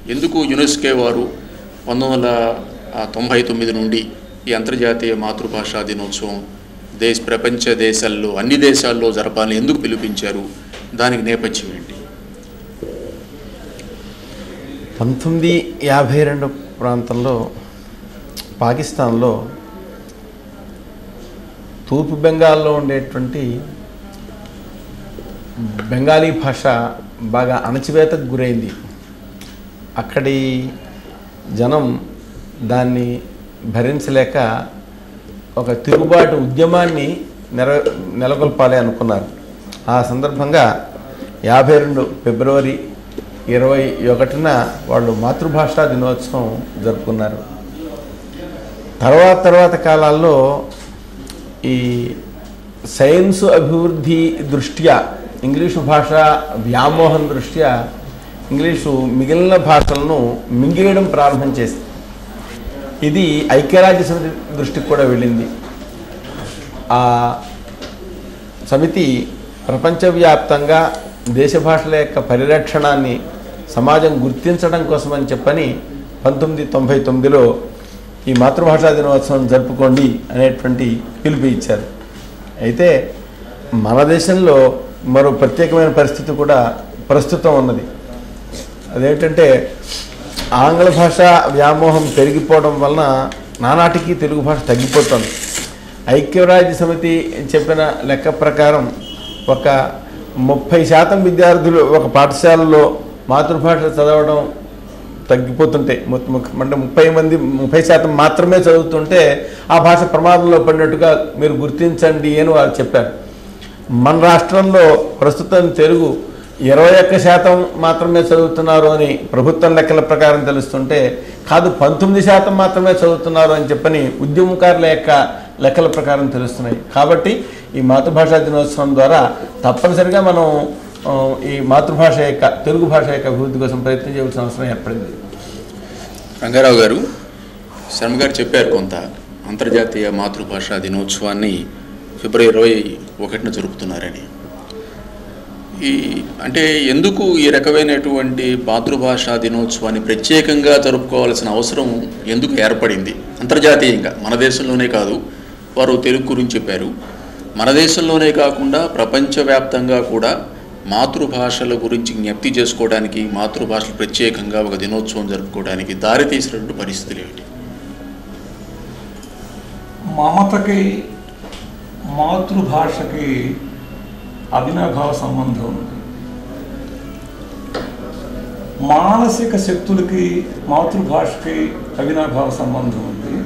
ఎందుకు యునెస్కో వారు పంతొమ్మిది వందల తొంభై తొమ్మిది నుండి ఈ అంతర్జాతీయ మాతృభాషా దినోత్సవం దేశ ప్రపంచ దేశాల్లో అన్ని దేశాల్లో జరపాలని ఎందుకు పిలిపించారు దానికి నేపథ్యం ఏంటి పంతొమ్మిది యాభై రెండు ప్రాంతంలో పాకిస్తాన్లో తూర్పు బెంగాల్లో ఉండేటువంటి బెంగాలీ భాష బాగా అణచివేతకు గురైంది అక్కడి జనం దాన్ని భరించలేక ఒక తిరుగుబాటు ఉద్యమాన్ని నెర నెలకొల్పాలి అనుకున్నారు ఆ సందర్భంగా యాభై రెండు ఫిబ్రవరి ఇరవై ఒకటిన వాళ్ళు మాతృభాషా దినోత్సవం జరుపుకున్నారు తర్వాత తర్వాత కాలాల్లో ఈ సైన్స్ అభివృద్ధి దృష్ట్యా ఇంగ్లీషు భాష వ్యామోహం దృష్ట్యా ఇంగ్లీషు మిగిలిన భాషలను మింగేయడం ప్రారంభం చేసింది ఇది ఐక్యరాజ్య సమితి దృష్టికి కూడా వెళ్ళింది ఆ సమితి ప్రపంచవ్యాప్తంగా దేశ భాషల యొక్క పరిరక్షణాన్ని సమాజం గుర్తించడం కోసమని చెప్పని పంతొమ్మిది తొంభై తొమ్మిదిలో ఈ మాతృభాషా దినోత్సవం జరుపుకోండి అనేటువంటి పిలుపు ఇచ్చారు అయితే మన దేశంలో మరో ప్రత్యేకమైన పరిస్థితి కూడా ప్రస్తుతం ఉన్నది అదేంటంటే ఆంగ్ల భాష వ్యామోహం పెరిగిపోవడం వలన నానాటికి తెలుగు భాష తగ్గిపోతుంది ఐక్యరాజ్య సమితి చెప్పిన లెక్క ప్రకారం ఒక ముప్పై శాతం విద్యార్థులు ఒక పాఠశాలలో మాతృభాష చదవడం తగ్గిపోతుంటే మొత్తం ఒక- అంటే ముప్పై మంది ముప్పై శాతం మాత్రమే చదువుతుంటే ఆ భాష ప్రమాదంలో పడినట్టుగా మీరు గుర్తించండి అని వారు చెప్పారు మన రాష్ట్రంలో ప్రస్తుతం తెలుగు ఇరవై ఒక్క శాతం మాత్రమే చదువుతున్నారు అని ప్రభుత్వం లెక్కల ప్రకారం తెలుస్తుంటే కాదు పంతొమ్మిది శాతం మాత్రమే చదువుతున్నారు అని చెప్పని ఉద్యమకారుల యొక్క లెక్కల ప్రకారం తెలుస్తున్నాయి కాబట్టి ఈ మాతృభాషా దినోత్సవం ద్వారా తప్పనిసరిగా మనం ఆ, ఈ మాతృభాష యొక్క తెలుగు భాష యొక్క అభివృద్ధి కోసం ప్రయత్నం చేయవలసిన అవసరం ఏర్పడింది రంగారావు గారు శర్మ గారు చెప్పారు కొంత అంతర్జాతీయ మాతృభాషా దినోత్సవాన్ని ఫిబ్రవరి ఇరవై ఒకటిన జరుపుతున్నారని ఈ అంటే ఎందుకు ఈ రకమైనటువంటి మాతృభాషా దినోత్సవాన్ని ప్రత్యేకంగా జరుపుకోవాల్సిన అవసరం ఎందుకు ఏర్పడింది అంతర్జాతీయంగా మన దేశంలోనే కాదు వారు తెలుగు గురించి చెప్పారు మన దేశంలోనే కాకుండా ప్రపంచవ్యాప్తంగా కూడా మాతృభాషల గురించి జ్ఞప్తి చేసుకోవడానికి మాతృభాషలు ప్రత్యేకంగా ఒక దినోత్సవం జరుపుకోవడానికి దారి తీసినటువంటి పరిస్థితులు ఏమిటి మమతకి మాతృభాషకి అవినాభావ సంబంధం ఉంది మానసిక శక్తులకి మాతృభాషకి అవినాభావ సంబంధం ఉంది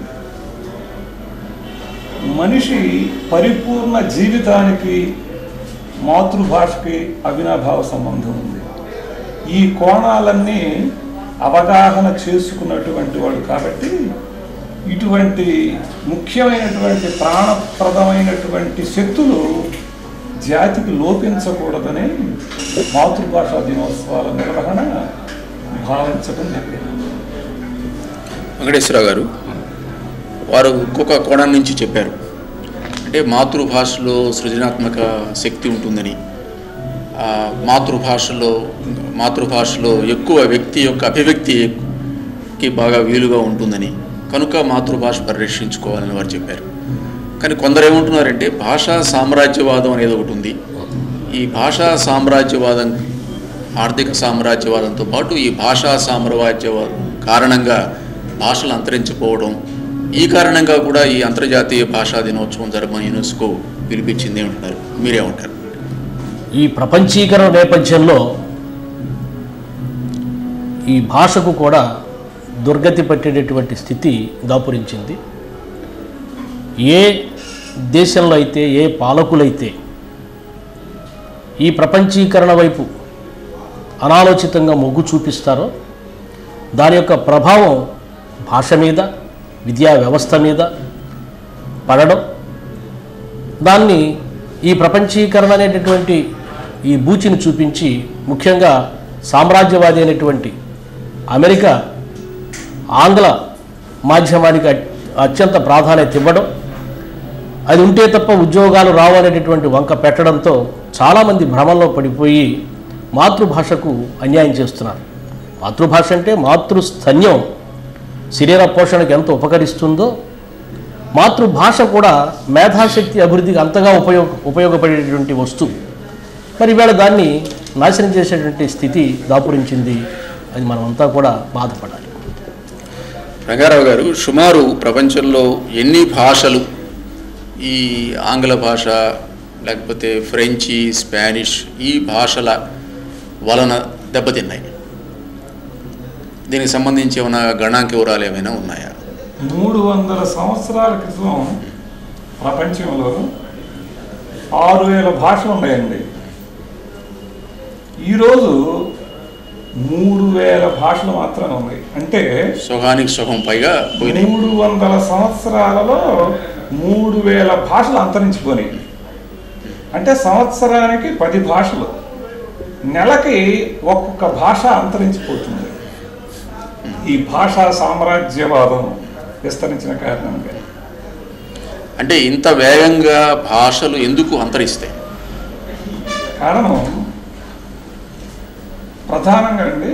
మనిషి పరిపూర్ణ జీవితానికి మాతృభాషకి అవినాభావ సంబంధం ఉంది ఈ కోణాలన్నీ అవగాహన చేసుకున్నటువంటి వాడు కాబట్టి ఇటువంటి ముఖ్యమైనటువంటి ప్రాణప్రదమైనటువంటి శక్తులు జాతికి లోపించకూడదని మాతృభాషా దినోత్సవాల నిర్వహణ భావించడం జరిగింది వెంకటేశ్వరరావు గారు వారు ఇంకొక కోణం నుంచి చెప్పారు అంటే మాతృభాషలో సృజనాత్మక శక్తి ఉంటుందని ఆ మాతృభాషలో మాతృభాషలో ఎక్కువ వ్యక్తి యొక్క అభివ్యక్తికి బాగా వీలుగా ఉంటుందని కనుక మాతృభాష పరిరక్షించుకోవాలని వారు చెప్పారు కానీ కొందరు ఏమంటున్నారంటే భాషా సామ్రాజ్యవాదం అనేది ఒకటి ఉంది ఈ భాషా సామ్రాజ్యవాదం ఆర్థిక సామ్రాజ్యవాదంతో పాటు ఈ భాషా సామ్రాజ్యవాదం కారణంగా భాషలు అంతరించిపోవడం ఈ కారణంగా కూడా ఈ అంతర్జాతీయ భాషా దినోత్సవం జరపని యునెస్కో పిలిపించింది అంటున్నారు మీరేమంటారు ఈ ప్రపంచీకరణ నేపథ్యంలో ఈ భాషకు కూడా దుర్గతి పట్టేటటువంటి స్థితి దాపురించింది ఏ దేశంలో అయితే ఏ పాలకులైతే ఈ ప్రపంచీకరణ వైపు అనాలోచితంగా మొగ్గు చూపిస్తారో దాని యొక్క ప్రభావం భాష మీద విద్యా వ్యవస్థ మీద పడడం దాన్ని ఈ ప్రపంచీకరణ అనేటటువంటి ఈ బూచిని చూపించి ముఖ్యంగా సామ్రాజ్యవాది అయినటువంటి అమెరికా ఆంగ్ల మాధ్యమానికి అత్- అత్యంత ప్రాధాన్యత ఇవ్వడం అది ఉంటే తప్ప ఉద్యోగాలు రావు అనేటటువంటి వంక పెట్టడంతో చాలామంది భ్రమంలో పడిపోయి మాతృభాషకు అన్యాయం చేస్తున్నారు మాతృభాష అంటే మాతృస్థన్యం శరీర పోషణకు ఎంత ఉపకరిస్తుందో మాతృభాష కూడా మేధాశక్తి అభివృద్ధికి అంతగా ఉపయోగ ఉపయోగపడేటువంటి వస్తువు మరి ఇవాళ దాన్ని నాశనం చేసేటువంటి స్థితి దాపురించింది అది మనమంతా కూడా బాధపడాలి రంగారావు గారు సుమారు ప్రపంచంలో ఎన్ని భాషలు ఈ ఆంగ్ల భాష లేకపోతే ఫ్రెంచి స్పానిష్ ఈ భాషల వలన దెబ్బతిన్నాయి దీనికి సంబంధించి ఏమైనా గణాంక వివరాలు ఏమైనా ఉన్నాయా మూడు వందల సంవత్సరాల క్రితం ప్రపంచంలో ఆరు వేల భాషలు ఉన్నాయండి ఈరోజు మూడు వేల భాషలు మాత్రమే ఉన్నాయి అంటే సుఖానికి సుఖం పైగా పోయినాయి మూడు వందల సంవత్సరాలలో మూడు వేల భాషలు అంతరించిపోయినాయి అంటే సంవత్సరానికి పది భాషలు నెలకి ఒక్కొక్క భాష అంతరించిపోతుంది ఈ భాషా సామ్రాజ్యవాదం విస్తరించిన కారణంగా అంటే ఇంత వేగంగా భాషలు ఎందుకు అంతరిస్తాయి కారణం ప్రధానంగా అండి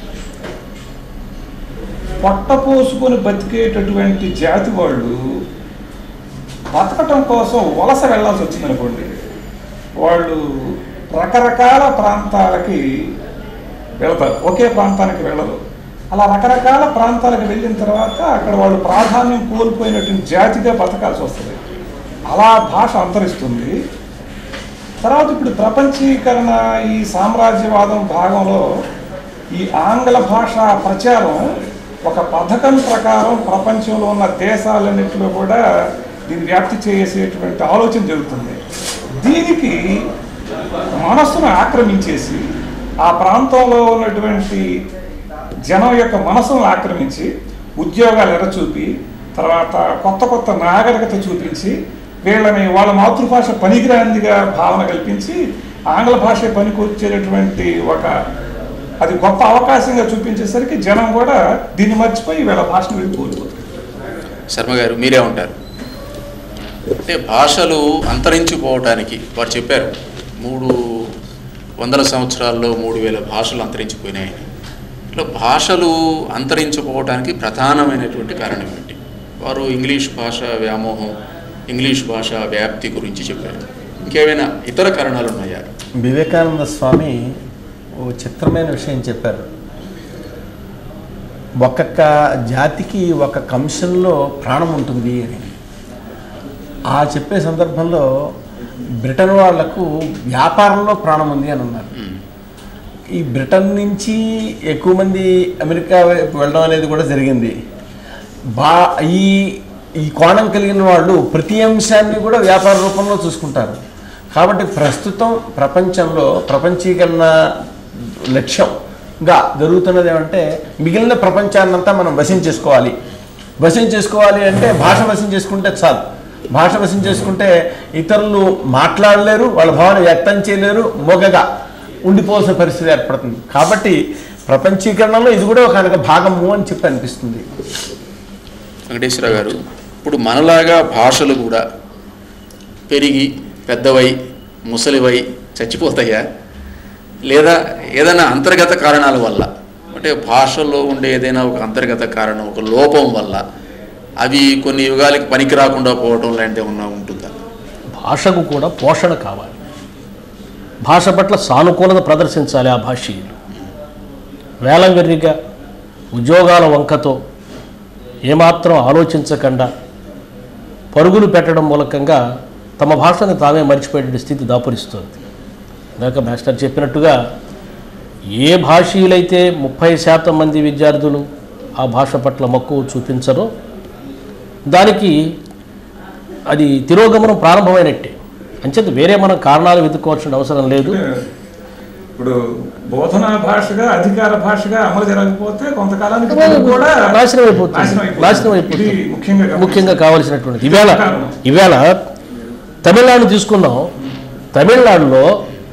పొట్ట పోసుకొని బతికేటటువంటి జాతి వాళ్ళు బతకటం కోసం వలస వెళ్ళాల్సి వచ్చిందనుకోండి వాళ్ళు రకరకాల ప్రాంతాలకి వెళ్తారు ఒకే ప్రాంతానికి వెళ్ళరు అలా రకరకాల ప్రాంతాలకు వెళ్ళిన తర్వాత అక్కడ వాళ్ళు ప్రాధాన్యం కోల్పోయినటువంటి జాతిగా బతకాల్సి వస్తుంది అలా భాష అంతరిస్తుంది తర్వాత ఇప్పుడు ప్రపంచీకరణ ఈ సామ్రాజ్యవాదం భాగంలో ఈ ఆంగ్ల భాష ప్రచారం ఒక పథకం ప్రకారం ప్రపంచంలో ఉన్న దేశాలన్నింటిలో కూడా దీన్ని వ్యాప్తి చేసేటువంటి ఆలోచన జరుగుతుంది దీనికి మనస్సును ఆక్రమించేసి ఆ ప్రాంతంలో ఉన్నటువంటి జనం యొక్క మనసును ఆక్రమించి ఉద్యోగాలు ఎరచూపి తర్వాత కొత్త కొత్త నాగరికత చూపించి వీళ్ళని వాళ్ళ మాతృభాష పనికిరాందిగా భావన కల్పించి ఆంగ్ల భాష పనికొచ్చేటటువంటి ఒక అది గొప్ప అవకాశంగా చూపించేసరికి జనం కూడా దీన్ని మర్చిపోయి వీళ్ళ భాషను వెళ్ళి కోల్పోతారు శర్మ గారు మీరే ఉంటారు అంటే భాషలు అంతరించిపోవటానికి వారు చెప్పారు మూడు వందల సంవత్సరాల్లో మూడు వేల భాషలు అంతరించిపోయినాయని ఇట్లా భాషలు అంతరించిపోవటానికి ప్రధానమైనటువంటి కారణం ఏమిటి వారు ఇంగ్లీష్ భాష వ్యామోహం ఇంగ్లీష్ భాష వ్యాప్తి గురించి చెప్పారు ఇంకేమైనా ఇతర కారణాలు ఉన్నాయా వివేకానంద స్వామి ఓ చిత్రమైన విషయం చెప్పారు ఒక్కొక్క జాతికి ఒక కంశంలో ప్రాణం ఉంటుంది అని ఆ చెప్పే సందర్భంలో బ్రిటన్ వాళ్లకు వ్యాపారంలో ప్రాణం ఉంది అని అన్నారు మ్మ్. ఈ బ్రిటన్ నుంచి ఎక్కువ మంది అమెరికా వైపు వెళ్ళడం అనేది కూడా జరిగింది బా ఈ ఈ కోణం కలిగిన వాళ్ళు ప్రతి అంశాన్ని కూడా వ్యాపార రూపంలో చూసుకుంటారు కాబట్టి ప్రస్తుతం ప్రపంచంలో ప్రపంచీకరణ లక్ష్యంగా జరుగుతున్నది ఏమంటే మిగిలిన ప్రపంచాన్నంతా మనం వశం చేసుకోవాలి వశం చేసుకోవాలి అంటే భాష వశం చేసుకుంటే చాలు భాష వశం చేసుకుంటే ఇతరులు మాట్లాడలేరు వాళ్ళ భావన వ్యక్తం చేయలేరు మొగగా ఉండిపోవాల్సిన పరిస్థితి ఏర్పడుతుంది కాబట్టి ప్రపంచీకరణలో ఇది కూడా ఒక కనుక భాగము అని చెప్పి అనిపిస్తుంది వెంకటేశ్వర గారు ఇప్పుడు మనలాగా భాషలు కూడా పెరిగి పెద్దవై ముసలివై చచ్చిపోతాయా లేదా ఏదైనా అంతర్గత కారణాల వల్ల అంటే భాషలో ఉండే ఏదైనా ఒక అంతర్గత కారణం ఒక లోపం వల్ల అవి కొన్ని యుగాలకి పనికి రాకుండా పోవడం లాంటివి ఏమన్నా ఉంటుందా భాషకు కూడా పోషణ కావాలి భాష పట్ల సానుకూలత ప్రదర్శించాలి ఆ భాషీయులు వేలంవెర్రిగా ఉద్యోగాల వంకతో ఏమాత్రం ఆలోచించకుండా పరుగులు పెట్టడం మూలకంగా తమ భాషని తామే మర్చిపోయే స్థితి దాపురిస్తుంది ఇందాక మాస్టర్ చెప్పినట్టుగా ఏ భాషీయులైతే ముప్పై శాతం మంది విద్యార్థులు ఆ భాష పట్ల మక్కువ చూపించరో దానికి అది తిరోగమనం ప్రారంభమైనట్టే అంచేత వేరే మనం కారణాలు వెతుక్కోవాల్సిన అవసరం లేదు ఇప్పుడు బోధనా భాషగా అధికార భాషగా అమలు జరగకపోతే కొంతకాలానికి తెలుగు కూడా నాశనం అయిపోతుంది నాశనం అయిపోతుంది. నాశనం అయిపోతుంది ఇది ముఖ్యంగా గమనించాలి. ముఖ్యంగా కావాల్సినటువంటిది ఈవేళ ఈవేళ తమిళనాడు తీసుకున్నాం తమిళనాడులో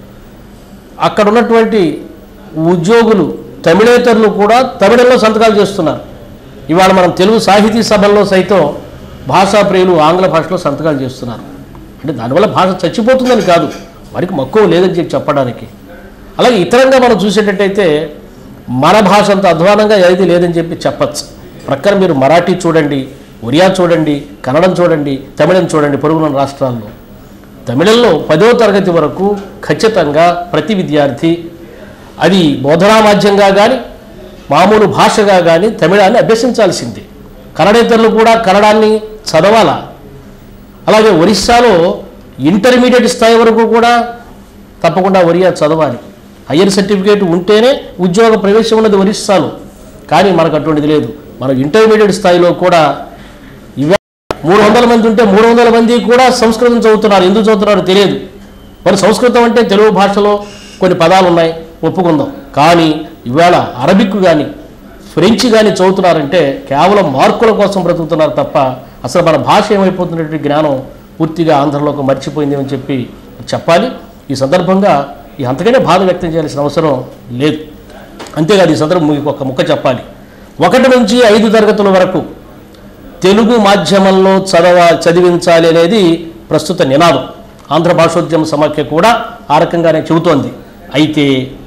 అక్కడ ఉన్నటువంటి ఉద్యోగులు తమిళేతరులు కూడా తమిళంలో సంతకాలు చేస్తున్నారు ఇవాళ మనం తెలుగు సాహితీ సభల్లో సైతం భాషా ప్రియులు ఆంగ్ల భాషలో సంతకాలు చేస్తున్నారు అంటే దానివల్ల భాష చచ్చిపోతుందని కాదు వారికి మక్కువ లేదని చెప్పి చెప్పడానికి అలాగే ఇతరంగా మనం చూసేటట్టయితే మన భాష అంత అధ్వానంగా ఏది లేదని చెప్పి చెప్పచ్చు ప్రక్కన మీరు మరాఠీ చూడండి ఒరియా చూడండి కన్నడం చూడండి తమిళం చూడండి పొరుగున రాష్ట్రాల్లో తమిళంలో పదో తరగతి వరకు ఖచ్చితంగా ప్రతి విద్యార్థి అది బోధనా మాధ్యంగా కానీ మామూలు భాషగా కానీ తమిళాన్ని అభ్యసించాల్సిందే కన్నడేతరులు కూడా కన్నడాన్ని చదవాలా అలాగే ఒరిస్సాలో ఇంటర్మీడియట్ స్థాయి వరకు కూడా తప్పకుండా ఒరియా చదవాలి హయ్యర్ సర్టిఫికేట్ ఉంటేనే ఉద్యోగ ప్రవేశం ఉన్నది ఒరిస్సాలో కానీ మనకు అటువంటిది లేదు మనం ఇంటర్మీడియట్ స్థాయిలో కూడా ఇవే మూడు వందల మంది ఉంటే మూడు వందల మంది కూడా సంస్కృతం చదువుతున్నారు ఎందుకు చదువుతున్నారో తెలియదు మరి సంస్కృతం అంటే తెలుగు భాషలో కొన్ని పదాలు ఉన్నాయి ఒప్పుకుందాం కానీ ఇవాళ అరబిక్ కానీ ఫ్రెంచ్ కానీ చదువుతున్నారంటే కేవలం మార్కుల కోసం బ్రతుకుతున్నారు తప్ప అసలు మన భాష ఏమైపోతున్నటువంటి జ్ఞానం పూర్తిగా ఆంధ్రలోకి మర్చిపోయింది అని చెప్పి చెప్పాలి ఈ సందర్భంగా ఈ అంతకంటే బాధ వ్యక్తం చేయాల్సిన అవసరం లేదు అంతేకాదు ఈ సందర్భం మీకు ఒక ముక్క చెప్పాలి ఒకటి నుంచి ఐదు తరగతుల వరకు తెలుగు మాధ్యమంలో చదవ చదివించాలి అనేది ప్రస్తుత నినాదం ఆంధ్ర భాషోద్యమ సమాఖ్య కూడా ఆ రకంగానే చెబుతోంది అయితే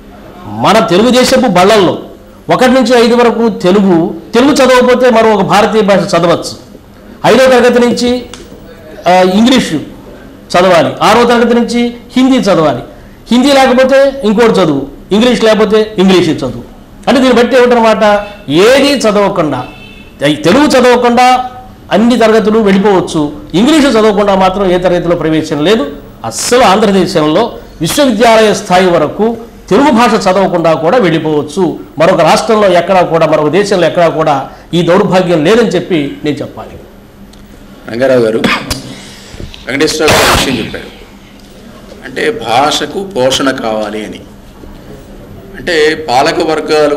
మన తెలుగుదేశపు బళ్ళల్లో ఒకటి నుంచి ఐదు వరకు తెలుగు తెలుగు చదవకపోతే మరో ఒక భారతీయ భాష చదవచ్చు ఐదో తరగతి నుంచి ఆ, ఇంగ్లీషు చదవాలి ఆరో తరగతి నుంచి హిందీ చదవాలి హిందీ లేకపోతే ఇంకోటి చదువు ఇంగ్లీష్ లేకపోతే ఇంగ్లీష్ చదువు అంటే దీన్ని బట్టి ఏమిటనమాట ఏది చదవకుండా ఈ తెలుగు చదవకుండా అన్ని తరగతులు వెళ్ళిపోవచ్చు ఇంగ్లీషు చదవకుండా మాత్రం ఏ తరగతిలో ప్రవేశం లేదు అస్సలు ఆంధ్రదేశంలో విశ్వవిద్యాలయ స్థాయి వరకు తెలుగు భాష చదవకుండా కూడా వెళ్ళిపోవచ్చు మరొక రాష్ట్రంలో ఎక్కడా కూడా మరొక దేశంలో ఎక్కడా కూడా ఈ దౌర్భాగ్యం లేదని చెప్పి నేను చెప్పాలి రంగారావు గారు వెంకటేశ్వర గారు ఒక విషయం చెప్పారు అంటే భాషకు పోషణ కావాలి అని అంటే పాలక వర్గాలు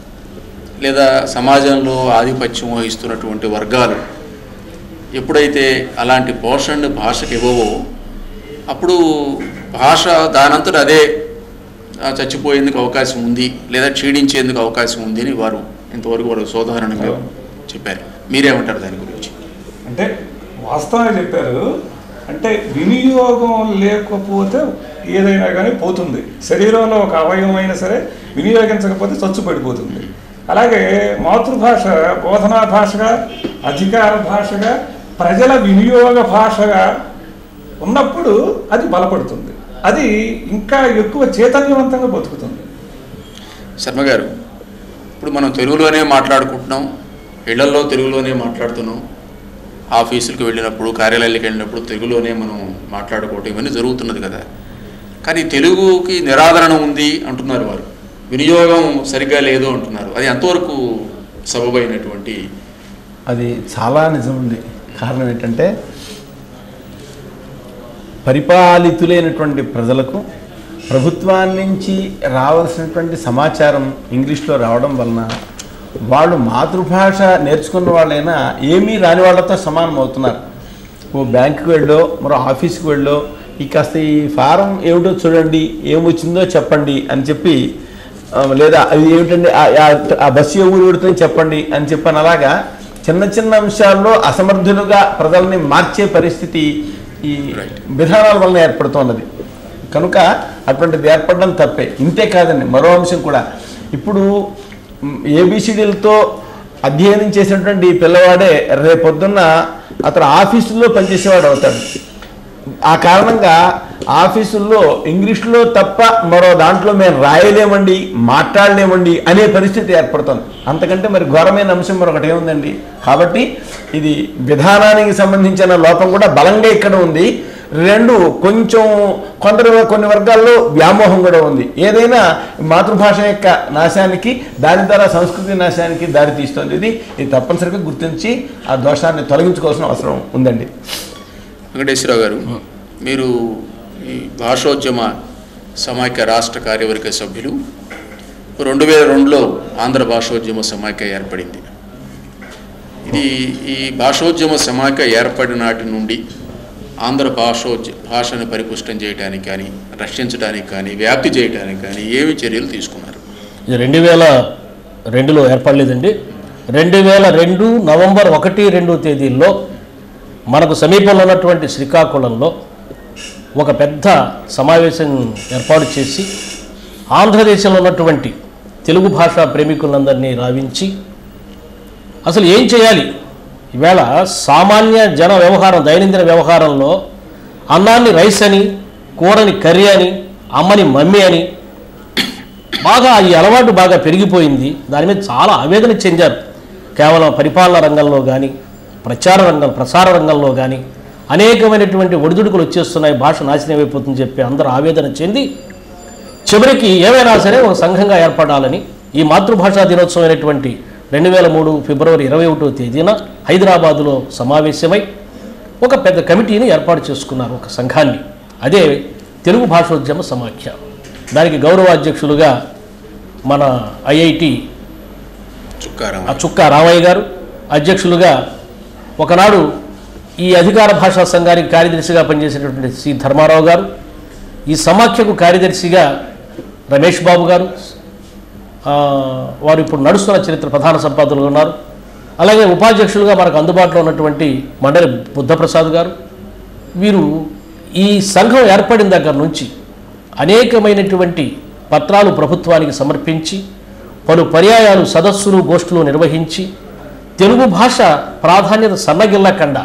లేదా సమాజంలో ఆధిపత్యం వహిస్తున్నటువంటి వర్గాలు ఎప్పుడైతే అలాంటి పోషణను భాషకు ఇవ్వవో అప్పుడు భాష దానంతట అదే ఆ, చచ్చిపోయేందుకు అవకాశం ఉంది లేదా క్షీణించేందుకు అవకాశం ఉంది అని వారు ఇంతవరకు వారు సోదాహరణంగా చెప్పారు మీరేమంటారు దాని గురించి అంటే వాస్తవంగా చెప్పారు అంటే వినియోగం లేకపోతే ఏదైనా కానీ పోతుంది శరీరంలో ఒక అవయవం అయినా సరే వినియోగించకపోతే చచ్చు పడిపోతుంది అలాగే మాతృభాష బోధనా భాషగా అధికార భాషగా ప్రజల వినియోగ భాషగా ఉన్నప్పుడు అది బలపడుతుంది అది ఇంకా ఎక్కువ చైతన్యవంతంగా బతుకుతుంది శర్మ గారు ఇప్పుడు మనం తెలుగులోనే మాట్లాడుకుంటున్నాం ఇళ్లలో తెలుగులోనే మాట్లాడుతున్నాం ఆఫీసులకు వెళ్ళినప్పుడు కార్యాలయాలకు వెళ్ళినప్పుడు తెలుగులోనే మనం మాట్లాడుకోవటం ఇవన్నీ జరుగుతున్నది కదా కానీ తెలుగుకి నిరాదరణ ఉంది అంటున్నారు వారు వినియోగం సరిగ్గా లేదు అంటున్నారు అది ఎంతవరకు సబబైనటువంటి అది చాలా నిజం ఉంది కారణం ఏంటంటే పరిపాలితులైనటువంటి ప్రజలకు ప్రభుత్వాన్ని నుంచి రావాల్సినటువంటి సమాచారం ఇంగ్లీష్లో రావడం వలన వాళ్ళు మాతృభాష నేర్చుకున్న వాళ్ళైనా ఏమీ రాని వాళ్ళతో సమానం అవుతున్నారు ఓ బ్యాంకుకి వెళ్ళో మరో ఆఫీస్కి వెళ్ళో ఈ కాస్త ఈ ఫారం ఏమిటో చూడండి ఏమొచ్చిందో చెప్పండి అని చెప్పి ఆ, లేదా అది ఏమిటండి ఆ- ఆ- ఆ బస్సు ఏ ఊరు పెడుతుందని చెప్పండి అని చెప్పని అలాగా చిన్న చిన్న అంశాల్లో అసమర్థులుగా ప్రజల్ని మార్చే పరిస్థితి ఈ Right. విధానాల వలన ఏర్పడుతున్నది కనుక అటువంటిది ఏర్పడడం తప్పే ఇంతే కాదండి మరో అంశం కూడా ఇప్పుడు ఏబిసిడీలతో అధ్యయనం చేసినటువంటి ఈ పిల్లవాడే రేపొద్దున్న అతను ఆఫీసుల్లో పనిచేసేవాడు అవుతాడు ఆ కారణంగా ఆఫీసుల్లో ఇంగ్లీష్లో తప్ప మరో దాంట్లో మేము రాయలేమండి మాట్లాడలేమండి అనే పరిస్థితి ఏర్పడుతుంది అంతకంటే మరి ఘోరమైన అంశం మరొకటి ఏముందండి కాబట్టి ఇది విధానానికి సంబంధించిన లోపం కూడా బలంగా ఇక్కడ ఉంది రెండు కొంచెం కొందరు కొన్ని వర్గాల్లో వ్యామోహం కూడా ఉంది ఏదైనా మాతృభాష యొక్క నాశానికి దాని ద్వారా సంస్కృతి నాశానికి దారి తీస్తుంది ఇది ఇది తప్పనిసరిగా గుర్తించి ఆ దోషాన్ని తొలగించుకోవాల్సిన అవసరం ఉందండి వెంకటేశ్వరరావు గారు మీరు ఈ భాషోద్యమ సమాఖ్య రాష్ట్ర కార్యవర్గ సభ్యులు రెండు వేల రెండులో ఆంధ్ర భాషోద్యమ సమాఖ్య ఏర్పడింది ఇది ఈ భాషోద్యమ సమాఖ్య ఏర్పడిన నాటి నుండి ఆంధ్ర భాషోద్య భాషను పరిపుష్టం చేయడానికి కానీ రక్షించడానికి కానీ వ్యాప్తి చేయడానికి కానీ ఏమి చర్యలు తీసుకున్నారు ఇది రెండు వేల రెండులో ఏర్పడలేదండి రెండు వేల రెండు నవంబర్ ఒకటి రెండు తేదీల్లో మనకు సమీపంలో ఉన్నటువంటి శ్రీకాకుళంలో ఒక పెద్ద సమావేశం ఏర్పాటు చేసి ఆంధ్రదేశంలో ఉన్నటువంటి తెలుగు భాషా ప్రేమికులందరినీ రావించి అసలు ఏం చేయాలి ఈవేళ సామాన్య జన వ్యవహారం దైనందిన వ్యవహారంలో అన్నాన్ని రైస్ అని కూరని కర్రీ అని అమ్మని మమ్మీ అని బాగా ఈ అలవాటు బాగా పెరిగిపోయింది దాని మీద చాలా ఆవేదన చెందారు కేవలం పరిపాలన రంగంలో కానీ ప్రచార రంగం ప్రసార రంగంలో కానీ అనేకమైనటువంటి ఒడిదుడుకులు వచ్చేస్తున్నాయి భాష నాశనం అయిపోతుందని చెప్పి అందరూ ఆవేదన చెంది చివరికి ఏమైనా సరే ఒక సంఘంగా ఏర్పడాలని ఈ మాతృభాషా దినోత్సవం అయినటువంటి రెండు వేల మూడు ఫిబ్రవరి ఇరవై ఒకటో తేదీన హైదరాబాదులో సమావేశమై ఒక పెద్ద కమిటీని ఏర్పాటు చేసుకున్నారు ఒక సంఘాన్ని అదే తెలుగు భాషోద్యమ సమాఖ్య దానికి గౌరవాధ్యక్షులుగా మన ఐఐటి చుక్కారం ఆ చుక్క రామయ్య గారు అధ్యక్షులుగా ఒకనాడు ఈ అధికార భాషా సంఘానికి కార్యదర్శిగా పనిచేసినటువంటి సి ధర్మారావు గారు ఈ సమాఖ్యకు కార్యదర్శిగా రమేష్ బాబు గారు ఆ, వారు ఇప్పుడు నడుస్తున్న చరిత్ర ప్రధాన సంపాదకులు ఉన్నారు అలాగే ఉపాధ్యక్షులుగా మనకు అందుబాటులో ఉన్నటువంటి మండలి బుద్ధప్రసాద్ గారు వీరు ఈ సంఘం ఏర్పడిన దగ్గర నుంచి అనేకమైనటువంటి పత్రాలు ప్రభుత్వానికి సమర్పించి పలు పర్యాయాలు సదస్సులు గోష్ఠులు నిర్వహించి తెలుగు భాష ప్రాధాన్యత సన్నగిల్లకుండా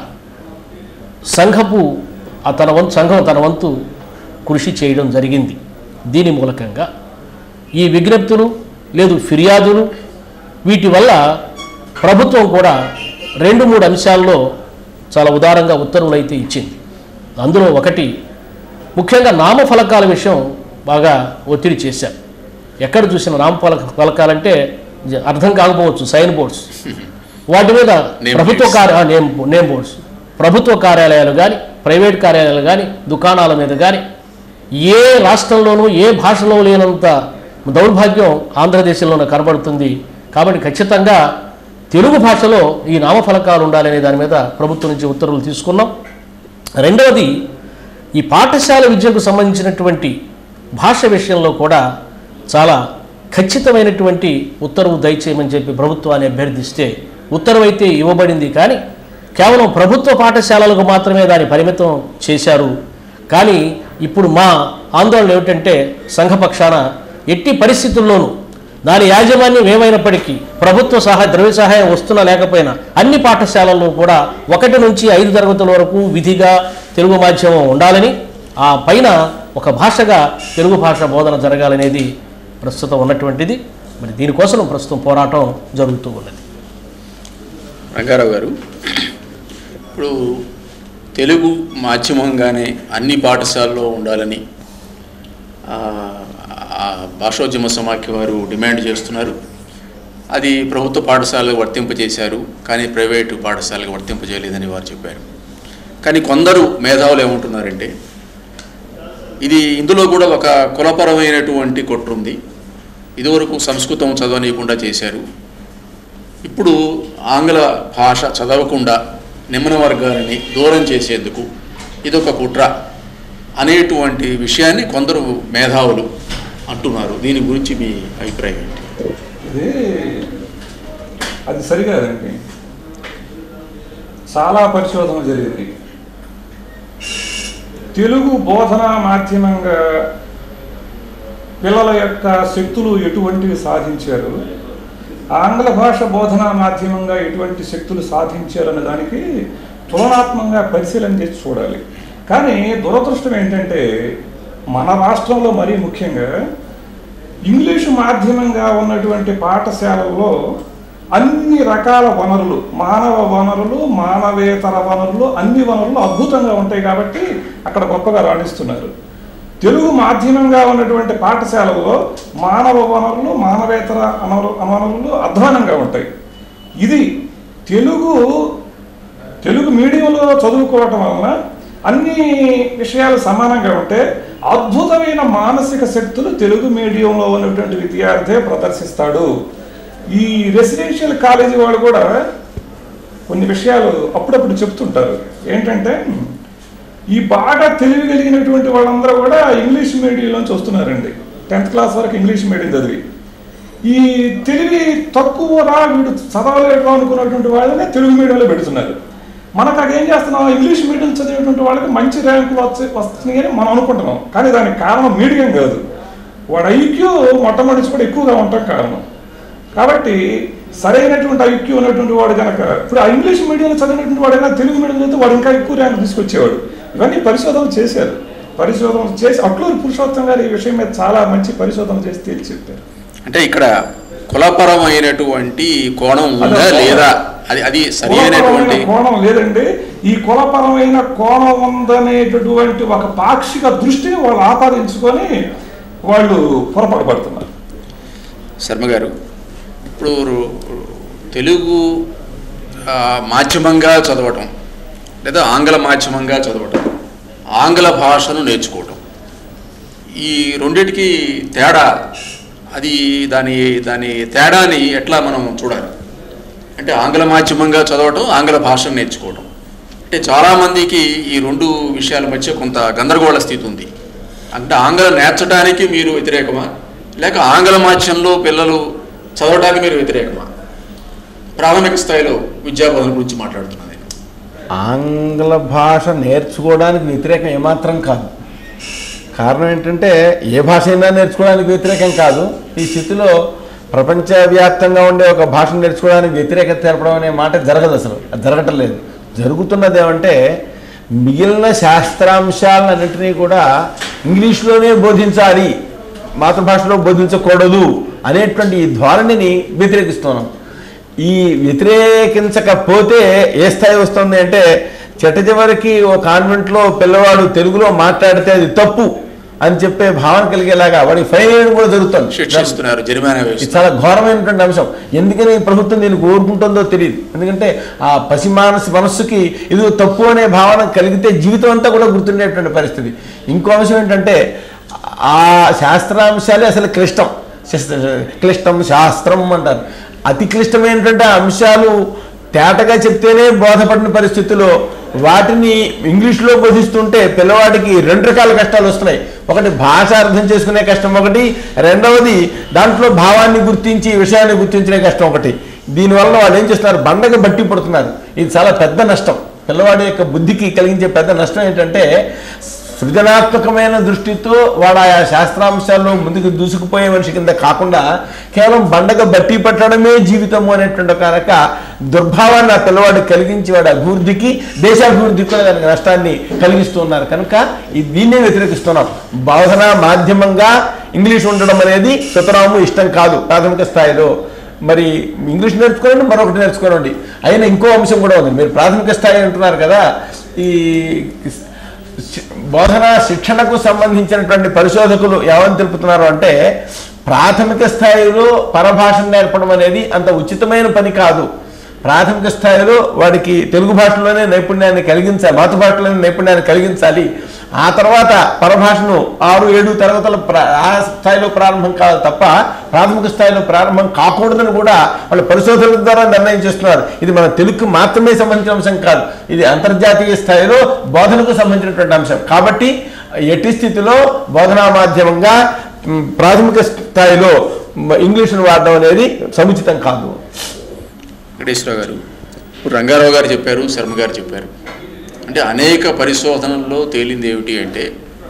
సంఘపు ఆ తన వంతు సంఘం తన వంతు కృషి చేయడం జరిగింది దీని మూలకంగా ఈ విజ్ఞప్తులు లేదు ఫిర్యాదులు వీటి వల్ల ప్రభుత్వం కూడా రెండు మూడు అంశాల్లో చాలా ఉదారంగా ఉత్తర్వులు అయితే ఇచ్చింది అందులో ఒకటి ముఖ్యంగా నామఫలకాల విషయం బాగా ఒత్తిడి చేశారు ఎక్కడ చూసిన నామఫలక ఫలకాలంటే జ- అర్థం కాకపోవచ్చు సైన్ బోర్డ్స్ వాటి మీద Name ప్రభుత్వ plates. కార్య నేమ్ నేమ్ బోర్డ్స్ ప్రభుత్వ కార్యాలయాలు కానీ ప్రైవేట్ కార్యాలయాలు కానీ దుకాణాల మీద కానీ ఏ రాష్ట్రంలోనూ ఏ భాషలో లేనంత దౌర్భాగ్యం ఆంధ్రదేశంలోనే కనబడుతుంది కాబట్టి ఖచ్చితంగా తెలుగు భాషలో ఈ నామఫలకాలు ఉండాలనే దాని మీద ప్రభుత్వం నుంచి ఉత్తర్వులు తీసుకున్నాం రెండవది ఈ పాఠశాల విద్యకు సంబంధించినటువంటి భాష విషయంలో కూడా చాలా ఖచ్చితమైనటువంటి ఉత్తర్వు దయచేయమని చెప్పి ప్రభుత్వాన్ని అభ్యర్థిస్తే ఉత్తర్వు అయితే ఇవ్వబడింది కానీ కేవలం ప్రభుత్వ పాఠశాలలకు మాత్రమే దాన్ని పరిమితం చేశారు కానీ ఇప్పుడు మా ఆందోళన ఏమిటంటే సంఘపక్షాన ఎట్టి పరిస్థితుల్లోనూ దాని యాజమాన్యం ఏమైనప్పటికీ ప్రభుత్వ సహాయ ద్రవ్య సహాయం వస్తున్నా లేకపోయినా అన్ని పాఠశాలల్లో కూడా ఒకటి నుంచి ఐదు తరగతుల వరకు విధిగా తెలుగు మాధ్యమం ఉండాలని ఆ పైన ఒక భాషగా తెలుగు భాష బోధన జరగాలనేది ప్రస్తుతం ఉన్నటువంటిది మరి దీనికోసం ప్రస్తుతం పోరాటం జరుగుతూ ఉన్నది రంగారావు గారు ఇప్పుడు తెలుగు మాధ్యమంగానే అన్ని పాఠశాలలో ఉండాలని ఆ, ఆ భాషోద్యమ సమాఖ్య వారు డిమాండ్ చేస్తున్నారు అది ప్రభుత్వ పాఠశాలకు వర్తింపజేశారు కానీ ప్రైవేటు పాఠశాలకు వర్తింపజేయలేదని వారు చెప్పారు కానీ కొందరు మేధావులు ఏమంటున్నారంటే ఇది ఇందులో కూడా ఒక కులపరమైనటువంటి కొట్టుంది ఇదివరకు సంస్కృతం చదవనీయకుండా చేశారు ఇప్పుడు ఆంగ్ల భాష చదవకుండా నిమ్న వర్గాలని దూరం చేసేందుకు ఇదొక కుట్ర అనేటువంటి విషయాన్ని కొందరు మేధావులు అంటున్నారు దీని గురించి మీ అభిప్రాయం ఏంటి ఇది అది సరికాదండి చాలా పరిశోధన జరిగింది తెలుగు బోధనా మాధ్యమంగా పిల్లల యొక్క శక్తులు ఎటువంటివి సాధించారు ఆంగ్ల భాష బోధనా మాధ్యమంగా ఎటువంటి శక్తులు సాధించారనే దానికి తులనాత్మకంగా పరిశీలన చేసి చూడాలి కానీ దురదృష్టం ఏంటంటే మన రాష్ట్రంలో మరీ ముఖ్యంగా ఇంగ్లీషు మాధ్యమంగా ఉన్నటువంటి పాఠశాలల్లో అన్ని రకాల వనరులు మానవ వనరులు మానవేతర వనరులు అన్ని వనరులు అద్భుతంగా ఉంటాయి కాబట్టి అక్కడ గొప్పగా రాణిస్తున్నారు తెలుగు మాధ్యమంగా ఉన్నటువంటి పాఠశాలల్లో మానవ వనరులు మానవేతర అనరు వనరులు అధ్వానంగా ఉంటాయి ఇది తెలుగు తెలుగు మీడియంలో చదువుకోవటం వలన అన్ని విషయాలు సమానంగా ఉంటే అద్భుతమైన మానసిక శక్తులు తెలుగు మీడియంలో ఉన్నటువంటి విద్యార్థే ప్రదర్శిస్తాడు ఈ రెసిడెన్షియల్ కాలేజీ వాళ్ళు కూడా కొన్ని విషయాలు అప్పుడప్పుడు చెప్తుంటారు ఏంటంటే ఈ బాగా తెలివి కలిగినటువంటి వాళ్ళందరూ కూడా ఇంగ్లీష్ మీడియంలోంచి వస్తున్నారండి టెన్త్ క్లాస్ వరకు ఇంగ్లీష్ మీడియం చదివి ఈ తెలివి తక్కువరా వీడు చదవలేడు అనుకున్నటువంటి వాళ్ళని తెలుగు మీడియంలో పెడుతున్నారు మనకు అది ఏం చేస్తున్నాం ఇంగ్లీష్ మీడియం చదివేటువంటి వాళ్ళకి మంచి ర్యాంకులు వచ్చి వస్తున్నాయి అని మనం అనుకుంటున్నాం కానీ దానికి కారణం మీడియం కాదు వాడు ఐక్యూ మొట్టమొదటి కూడా ఎక్కువగా ఉండటం కారణం కాబట్టి సరైనటువంటి ఐక్యూ ఉన్నటువంటి వాడు కనుక ఇప్పుడు ఆ ఇంగ్లీష్ మీడియంలో చదివినటువంటి వాడైనా తెలుగు మీడియం చదివితే వాడు ఇంకా ఎక్కువ ర్యాంక్ తీసుకొచ్చేవాడు ఇవన్నీ పరిశోధనలు చేశారు పరిశోధనలు చేసి అట్లూరు పురుషోత్తం గారు ఈ విషయం మీద చాలా మంచి పరిశోధన చేసి తేల్చి చెప్పారు అంటే ఇక్కడ కులపరమైనటువంటి కోణం ఉందా అదే. లేదా అది అది సరి అయినటువంటి కులపరమైన కోణం లేదండి ఈ కులపరమైన కోణం ఉందనేటటువంటి ఒక పాక్షిక దృష్టిని వాళ్ళు ఆపాదించుకొని వాళ్ళు పొరపాటు పడుతున్నారు శర్మ గారు ఇప్పుడు రు- తెలుగు ఆ, మాధ్యమంగా చదవటం లేదా ఆంగ్ల మాధ్యమంగా చదవటం ఆంగ్ల భాషను నేర్చుకోవటం ఈ రెండిటికి తేడా అది దాని దాని తేడాని ఎట్లా మనం చూడాలి అంటే ఆంగ్ల మాధ్యమంగా చదవటం ఆంగ్ల భాషను నేర్చుకోవటం అంటే చాలామందికి ఈ రెండు విషయాల మధ్య కొంత గందరగోళ స్థితి ఉంది అంటే ఆంగ్లం నేర్చడానికి మీరు వ్యతిరేకమా లేక ఆంగ్ల మాధ్యమంలో పిల్లలు చదవడానికి మీరు వ్యతిరేకమా ప్రాథమిక స్థాయిలో విద్యాబోధన గురించి మాట్లాడుతున్నాను నేను ఆంగ్ల భాష నేర్చుకోవడానికి వ్యతిరేకం ఏమాత్రం కాదు కారణం ఏంటంటే ఏ భాష అయినా నేర్చుకోవడానికి వ్యతిరేకం కాదు ఈ స్థితిలో ప్రపంచవ్యాప్తంగా ఉండే ఒక భాషను నేర్చుకోవడానికి వ్యతిరేకత తెలపడం అనే మాట జరగదు అసలు అది జరగటం లేదు జరుగుతున్నది ఏమంటే మిగిలిన శాస్త్రాంశాలన్నింటినీ కూడా ఇంగ్లీష్లోనే బోధించాలి మాతృభాషలో బోధించకూడదు అనేటువంటి ఈ ధోరణిని వ్యతిరేకిస్తున్నాం ఈ వ్యతిరేకించకపోతే ఏ స్థాయి వస్తుంది అంటే చెట్ట చివరికి ఓ కాన్వెంట్లో పిల్లవాడు తెలుగులో మాట్లాడితే అది తప్పు అని చెప్పే భావన కలిగేలాగా వాడికి ఫైన్ వేయడం కూడా జరుగుతుంది శిక్షిస్తున్నారు జరిమానా ఇది వేస్తున్నారు చాలా ఘోరమైనటువంటి అంశం ఎందుకని ఈ ప్రభుత్వం దీన్ని కోరుకుంటుందో తెలియదు ఎందుకంటే ఆ పసి మానసి మనస్సుకి ఇది తప్పు అనే భావన కలిగితే జీవితం అంతా కూడా గుర్తుండేటువంటి పరిస్థితి ఇంకో అంశం ఏంటంటే ఆ శాస్త్రాంశాలే అసలు క్లిష్టం శస్త్ర- క్లిష్టం శాస్త్రం అంటారు అతి క్లిష్టమైనటువంటి అంశాలు తేటగా చెప్తేనే బోధపడిన పరిస్థితిలో వాటిని ఇంగ్లీష్లో బోధిస్తుంటే పిల్లవాడికి రెండు రకాల కష్టాలు వస్తున్నాయి ఒకటి భాష అర్థం చేసుకునే కష్టం ఒకటి రెండవది దాంట్లో భావాన్ని గుర్తించి విషయాన్ని గుర్తించే కష్టం ఒకటి దీనివల్ల వాళ్ళు ఏం చేస్తున్నారు బండగా బట్టి పడుతున్నారు ఇది చాలా పెద్ద నష్టం పిల్లవాడి యొక్క బుద్ధికి కలిగించే పెద్ద నష్టం ఏంటంటే సృజనాత్మకమైన దృష్టితో వాడు ఆయా శాస్త్రాంశాల్లో ముందుకు దూసుకుపోయే మనిషి కింద కాకుండా కేవలం బండగా బట్టి పట్టడమే జీవితము అనేటువంటి ఒక రక దుర్భావాన్ని ఆ పిల్లవాడికి కలిగించి వాడి అభివృద్ధికి దేశాభివృద్ధికి కూడా దానికి నష్టాన్ని కలిగిస్తున్నారు కనుక ఈ దీన్నే వ్యతిరేకిస్తున్నాం బోధన మాధ్యమంగా ఇంగ్లీష్ ఉండడం అనేది సుతరాము ఇష్టం కాదు ప్రాథమిక స్థాయిలో మరి ఇంగ్లీష్ నేర్చుకోండి మరొకటి నేర్చుకోనండి అయినా ఇంకో అంశం కూడా ఉంది మీరు ప్రాథమిక స్థాయి అంటున్నారు కదా ఈ శి- బోధన శిక్షణకు సంబంధించినటువంటి పరిశోధకులు ఏమని తెలుపుతున్నారు అంటే ప్రాథమిక స్థాయిలో పరభాషను నేర్పడం అనేది అంత ఉచితమైన పని కాదు ప్రాథమిక స్థాయిలో వాడికి తెలుగు భాషలోనే నైపుణ్యాన్ని కలిగించాలి మాతృభాషలోనే నైపుణ్యాన్ని కలిగించాలి ఆ తర్వాత పరభాషను ఆరు ఏడు తరగతుల ప్ర- ఆ స్థాయిలో ప్రారంభం కాదు తప్ప ప్రాథమిక స్థాయిలో ప్రారంభం కాకూడదని కూడా వాళ్ళ పరిశోధనల ద్వారా నిర్ణయం చేస్తున్నారు ఇది మన తెలుగుకు మాత్రమే సంబంధించిన అంశం కాదు ఇది అంతర్జాతీయ స్థాయిలో బోధనకు సంబంధించినటువంటి అంశం కాబట్టి ఎట్టి స్థితిలో బోధనా మాధ్యమంగా మ్, ప్రాథమిక స్థాయిలో మ్, ఇంగ్లీషును వాడడం అనేది సముచితం కాదు వెంకటేశ్వర గారు ఇప్పుడు రంగారావు గారు చెప్పారు శర్మ గారు చెప్పారు అంటే అనేక పరిశోధనల్లో తేలింది ఏమిటి అంటే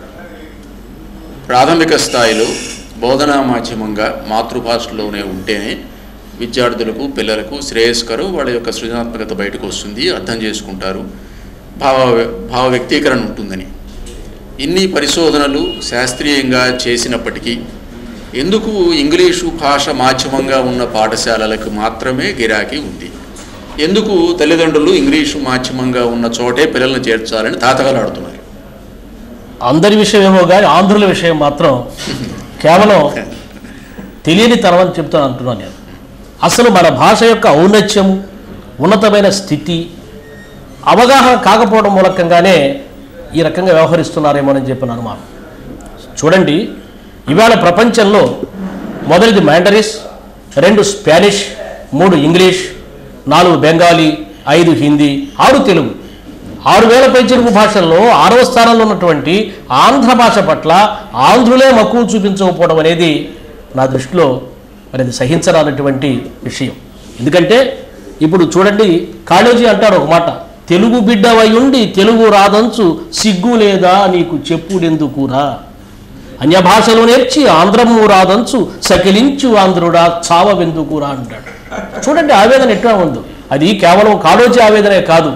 ప్రాథమిక స్థాయిలో బోధనా మాధ్యమంగా మాతృభాషలోనే ఉంటేనే విద్యార్థులకు పిల్లలకు శ్రేయస్కరం వాళ్ళ యొక్క సృజనాత్మకత బయటకు వస్తుంది అర్థం చేసుకుంటారు భావ భావ వ్యక్తీకరణ ఉంటుందని ఇన్ని పరిశోధనలు శాస్త్రీయంగా చేసినప్పటికీ ఎందుకు ఇంగ్లీషు భాష మాధ్యమంగా ఉన్న పాఠశాలలకు మాత్రమే గిరాకీ ఉంది ఎందుకు తల్లిదండ్రులు ఇంగ్లీషు మాధ్యమంగా ఉన్న చోటే పిల్లల్ని చేర్చాలని తాతగలాడుతున్నారు అందరి విషయం ఏమో కానీ ఆంధ్రుల విషయం మాత్రం కేవలం తెలియని తరం అని చెప్తాను అంటున్నాను నేను అసలు మన భాష యొక్క ఔన్నత్యం ఉన్నతమైన స్థితి అవగాహన కాకపోవడం మూలకంగానే ఈ రకంగా వ్యవహరిస్తున్నారేమోనని చెప్పిన అనుమానం చూడండి ఇవాళ ప్రపంచంలో మొదటిది మ్యాండరిస్ రెండు స్పానిష్ మూడు ఇంగ్లీష్ నాలుగు బెంగాలీ ఐదు హిందీ ఆరు తెలుగు ఆరు వేల పైచిలుగు భాషల్లో ఆరవ స్థానంలో ఉన్నటువంటి ఆంధ్ర భాష పట్ల ఆంధ్రులే మక్కువ చూపించకపోవడం అనేది నా దృష్టిలో మరి అది సహించరానటువంటి విషయం ఎందుకంటే ఇప్పుడు చూడండి కాళోజీ అంటాడు ఒక మాట తెలుగు బిడ్డవై ఉండి తెలుగు రాదంచు సిగ్గు లేదా నీకు చెప్పుడెందుకురా అన్య భాషలు నేర్చి ఆంధ్రము రాదంచు సకిలించు ఆంధ్రుడా చావ వెందుకురా అంటాడు చూడండి ఆవేదన ఎట్లా ఉందో అది కేవలం కాడోజీ ఆవేదనే కాదు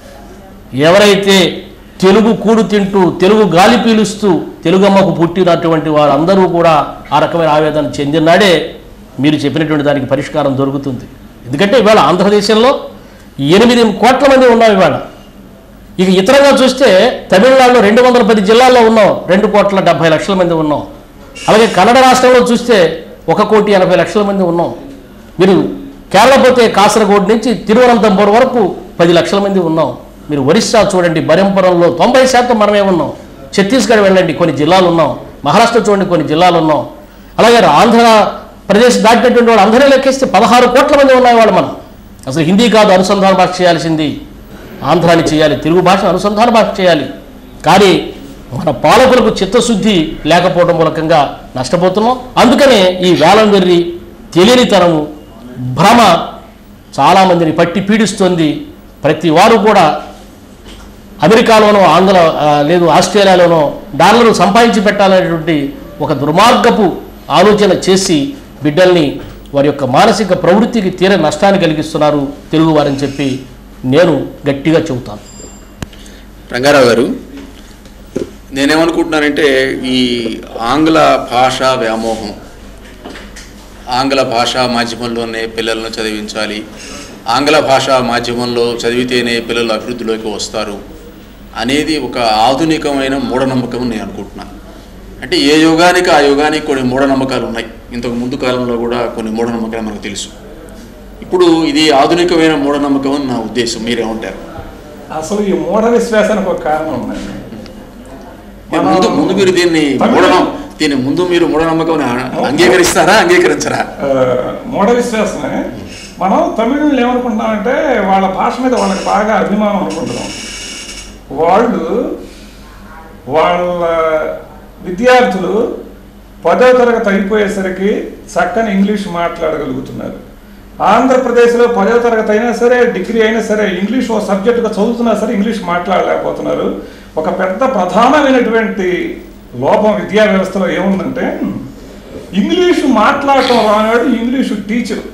ఎవరైతే తెలుగు కూడు తింటూ తెలుగు గాలి పీలుస్తూ తెలుగమ్మకు పుట్టినటువంటి వారందరూ కూడా ఆ రకమైన ఆవేదన చెందినాడే మీరు చెప్పినటువంటి దానికి పరిష్కారం దొరుకుతుంది ఎందుకంటే ఇవాళ ఆంధ్రదేశంలో ఎనిమిది కోట్ల మంది ఉన్నాం ఇవాళ ఇక ఇతరంగా చూస్తే తమిళనాడులో రెండు వందల పది జిల్లాల్లో ఉన్నాం రెండు కోట్ల డెబ్బై లక్షల మంది ఉన్నాం అలాగే కన్నడ రాష్ట్రంలో చూస్తే ఒక కోటి ఎనభై లక్షల మంది ఉన్నాం మీరు కేరళ పోతే కాసరగోడ్ నుంచి తిరువనంతపురం వరకు పది లక్షల మంది ఉన్నాం మీరు ఒరిస్సా చూడండి బరింపురంలో తొంభై శాతం మనమే ఉన్నాం ఛత్తీస్గఢ్ వెళ్ళండి కొన్ని జిల్లాలు ఉన్నాం మహారాష్ట్ర చూడండి కొన్ని జిల్లాలు ఉన్నాం అలాగే ఆంధ్ర ప్రదేశ్ దాటినటువంటి వాళ్ళు అందరూ లెక్కిస్తే పదహారు కోట్ల మంది ఉన్నాయి వాళ్ళు మనం అసలు హిందీ కాదు అనుసంధాన భాష చేయాల్సింది ఆంధ్రాని చేయాలి తెలుగు భాషను అనుసంధాన భాష చేయాలి కానీ మన పాలకులకు చిత్తశుద్ధి లేకపోవడం మూలకంగా నష్టపోతున్నాం అందుకనే ఈ వేలం వెర్రి తెలియనితనము భ్రమ చాలామందిని పట్టి పీడిస్తుంది ప్రతి వారు కూడా అమెరికాలోనో ఆంధ్ర ఆ, లేదు ఆస్ట్రేలియాలోనో డాలర్లు సంపాదించి పెట్టాలనేటువంటి ఒక దుర్మార్గపు ఆలోచన చేసి బిడ్డల్ని వారి యొక్క మానసిక ప్రవృత్తికి తీర నష్టాన్ని కలిగిస్తున్నారు తెలుగువారని చెప్పి నేను గట్టిగా చెబుతాను రంగారావు గారు నేనేమనుకుంటున్నానంటే ఈ ఆంగ్ల భాష వ్యామోహం ఆంగ్ల భాషా మాధ్యమంలోనే పిల్లలను చదివించాలి ఆంగ్ల భాషా మాధ్యమంలో చదివితేనే పిల్లలు అభివృద్ధిలోకి వస్తారు అనేది ఒక ఆధునికమైన మూఢనమ్మకం నేను అనుకుంటున్నాను అంటే ఏ యుగానికి ఆ యుగానికి కొన్ని మూఢనమ్మకాలు ఉన్నాయి ఇంతకు ముందు కాలంలో కూడా కొన్ని మూఢనమ్మకాలు మనకు తెలుసు ఇప్పుడు ఇది ఆధునికమైన మూఢనమ్మకం అని నా ఉద్దేశం మీరేమంటారు అసలు ఈ మూఢ విశ్వాసానికి ఒక కారణం ఉందండి ఏ ముందు ముందు మీరు దీన్ని తమిళ- మూఢనం దీన్ని ముందు మీరు మూఢనమ్మకం అంగీకరిస్తారా అంగీకరించరా ఆ, మూఢ విశ్వాసమే మనం తమిళులు ఏమనుకుంటున్నామంటే వాళ్ళ భాష మీద వాళ్ళకి బాగా అభిమానం అనుకుంటున్నాం వాళ్ళు వాళ్ళ విద్యార్థులు పదో తరగతి అయిపోయేసరికి చక్కని ఇంగ్లీష్ మాట్లాడగలుగుతున్నారు ఆంధ్రప్రదేశ్లో పదో తరగతి అయినా సరే డిగ్రీ అయినా సరే ఇంగ్లీష్ ఓ సబ్జెక్టుగా చదువుతున్నా సరే ఇంగ్లీష్ మాట్లాడలేకపోతున్నారు ఒక పెద్ద ప్రధానమైనటువంటి లోపం విద్యా వ్యవస్థలో ఏముందంటే ఇంగ్లీషు మాట్లాడటం రానాడు ఇంగ్లీషు టీచర్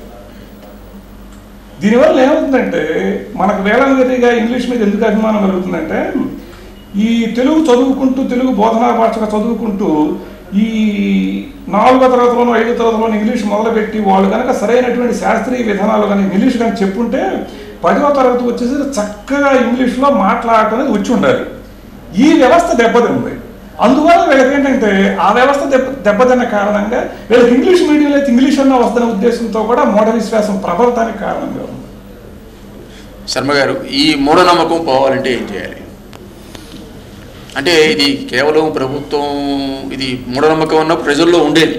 దీనివల్ల ఏమవుతుందంటే మనకు వేలంగతిగా ఇంగ్లీష్ మీద ఎందుకు అభిమానం కలుగుతుందంటే ఈ తెలుగు చదువుకుంటూ తెలుగు బోధనా భాషగా చదువుకుంటూ ఈ నాలుగో తరగతిలోనో ఐదో తరగతిలోనో ఇంగ్లీష్ మొదలుపెట్టి వాళ్ళు కనుక సరైనటువంటి శాస్త్రీయ విధానాలు కానీ ఇంగ్లీష్ కానీ చెప్పుంటే పదవ తరగతి వచ్చేసి చక్కగా ఇంగ్లీష్లో మాట్లాడటం అనేది వచ్చి ఉండాలి ఈ వ్యవస్థ దెబ్బతింది అందువల్ల వీళ్ళకి ఏంటంటే ఆ వ్యవస్థ దెబ్బ దెబ్బతిన్న కారణంగా వీళ్ళకి ఇంగ్లీష్ మీడియంలో అయితే ఇంగ్లీష్ అన్న వస్తున్న ఉద్దేశంతో కూడా మూఢ విశ్వాసం ప్రబలతానికి కారణంగా ఉంది శర్మ గారు ఈ మూఢనమ్మకం పోవాలంటే ఏం చేయాలి అంటే ఇది కేవలం ప్రభుత్వం ఇది మూఢనమ్మకం అన్న ప్రజల్లో ఉండేది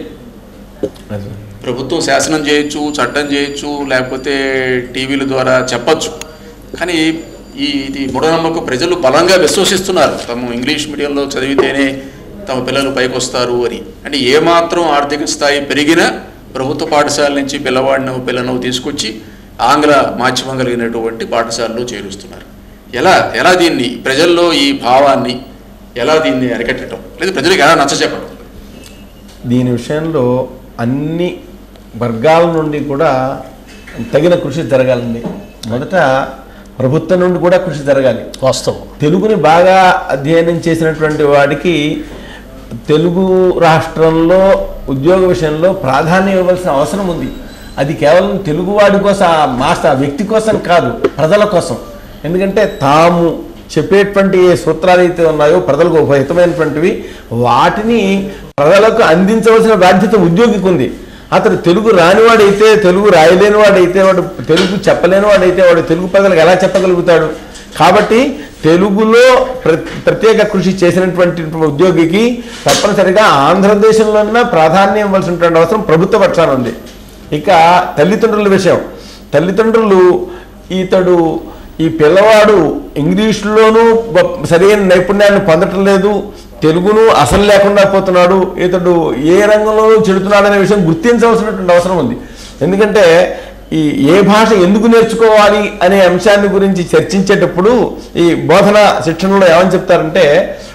ప్రభుత్వం శాసనం చేయొచ్చు చట్టం చేయొచ్చు లేకపోతే టీవీల ద్వారా చెప్పచ్చు కానీ ఈ ఇది మూఢనమ్మకం ప్రజలు బలంగా విశ్వసిస్తున్నారు తమ ఇంగ్లీష్ మీడియంలో చదివితేనే తమ పిల్లలు పైకి వస్తారు అని అంటే ఏమాత్రం ఆర్థిక స్థాయి పెరిగినా ప్రభుత్వ పాఠశాల నుంచి పిల్లవాడిని పిల్లను తీసుకొచ్చి ఆంగ్ల మాధ్యమం కలిగినటువంటి పాఠశాలలో చేరుస్తున్నారు ఎలా ఎలా దీన్ని ప్రజల్లో ఈ భావాన్ని ఎలా దీన్ని అరికట్టడం లేదా ప్రజలకు ఎలా నచ్చ చెప్పడం దీని విషయంలో అన్ని వర్గాల నుండి కూడా తగిన కృషి జరగాలండి మొదట ప్రభుత్వం నుండి కూడా కృషి జరగాలి వాస్తవం తెలుగుని బాగా అధ్యయనం చేసినటువంటి వాడికి తెలుగు రాష్ట్రంలో ఉద్యోగ విషయంలో ప్రాధాన్యం ఇవ్వాల్సిన అవసరం ఉంది అది కేవలం తెలుగువాడి కోసం ఆ మాస్టర్ ఆ వ్యక్తి కోసం కాదు ప్రజల కోసం ఎందుకంటే తాము చెప్పేటువంటి ఏ సూత్రాలు అయితే ఉన్నాయో ప్రజలకు ఉపహితమైనటువంటివి వాటిని ప్రజలకు అందించవలసిన బాధ్యత ఉద్యోగికి ఉంది అతడు తెలుగు రానివాడైతే తెలుగు రాయలేని వాడైతే వాడు తెలుగు చెప్పలేని వాడైతే వాడు తెలుగు ప్రజలకు ఎలా చెప్పగలుగుతాడు కాబట్టి తెలుగులో ప్ర ప్రత్యేక కృషి చేసినటువంటి ఉద్యోగికి తప్పనిసరిగా ఆంధ్రదేశంలో ప్రాధాన్యం ఇవ్వాల్సినటువంటి అవసరం ప్రభుత్వ పక్షాన ఉంది ఇక తల్లిదండ్రుల విషయం తల్లిదండ్రులు ఇతడు ఈ పిల్లవాడు ఇంగ్లీష్లోనూ గొప్ప సరైన నైపుణ్యాన్ని పొందటం లేదు తెలుగును అసలు లేకుండా పోతున్నాడు ఇతడు ఏ రంగంలోనూ చెడుతున్నాడనే విషయం గుర్తించవలసినటువంటి అవసరం ఉంది ఎందుకంటే ఈ ఏ భాష ఎందుకు నేర్చుకోవాలి అనే అంశాన్ని గురించి చర్చించేటప్పుడు ఈ బోధన శిక్షణలో ఏమని చెప్తారంటే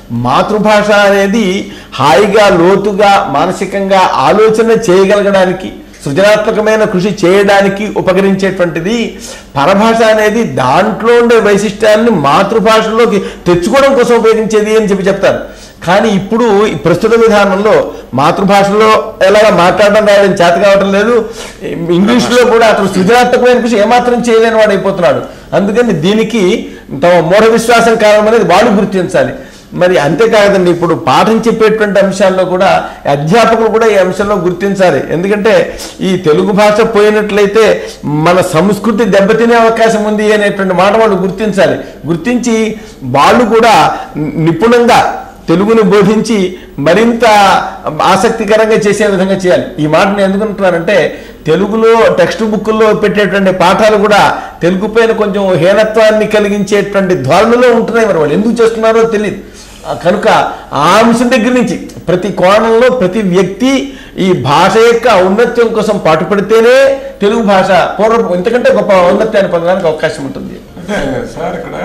మాతృభాష అనేది హాయిగా లోతుగా మానసికంగా ఆలోచన చేయగలగడానికి సృజనాత్మకమైన కృషి చేయడానికి ఉపకరించేటువంటిది పరభాష అనేది దాంట్లో ఉండే వైశిష్ట్యాన్ని మాతృభాషలోకి తెచ్చుకోవడం కోసం ఉపయోగించేది అని చెప్పి చెప్తారు కానీ ఇప్పుడు ఈ ప్రస్తుత విధానంలో మాతృభాషలో ఎలాగ మాట్లాడడం రాయడం చేత కావటం లేదు ఇంగ్లీష్లో కూడా అతను సృజనాత్మకమైన కృషి ఏమాత్రం చేయలేని వాడు అయిపోతున్నాడు అందుకని దీనికి తమ మూఢ విశ్వాసం కారణం అనేది వాడు గుర్తించాలి మరి అంతేకాదండి ఇప్పుడు పాఠం చెప్పేటువంటి అంశాల్లో కూడా అధ్యాపకులు కూడా ఈ అంశంలో గుర్తించాలి ఎందుకంటే ఈ తెలుగు భాష పోయినట్లయితే మన సంస్కృతి దెబ్బతినే అవకాశం ఉంది అనేటువంటి మాట వాళ్ళు గుర్తించాలి గుర్తించి వాళ్ళు కూడా నిపుణంగా తెలుగుని బోధించి మరింత ఆసక్తికరంగా చేసే విధంగా చేయాలి ఈ మాట నేను ఎందుకంటున్నానంటే తెలుగులో టెక్స్ట్ బుక్కుల్లో పెట్టేటువంటి పాఠాలు కూడా తెలుగు పైన కొంచెం హీనత్వాన్ని కలిగించేటువంటి ధోరణిలో ఉంటున్నాయి మరి వాళ్ళు ఎందుకు చేస్తున్నారో తెలియదు ఆ కనుక ఆ అంశం దగ్గర నుంచి ప్రతి కోణంలో ప్రతి వ్యక్తి ఈ భాష యొక్క ఔన్నత్యం కోసం పాటుపడితేనే తెలుగు భాష పూర్వ ఇంతకంటే గొప్ప ఔన్నత్యాన్ని పొందడానికి అవకాశం ఉంటుంది అంటే సార్ ఇక్కడ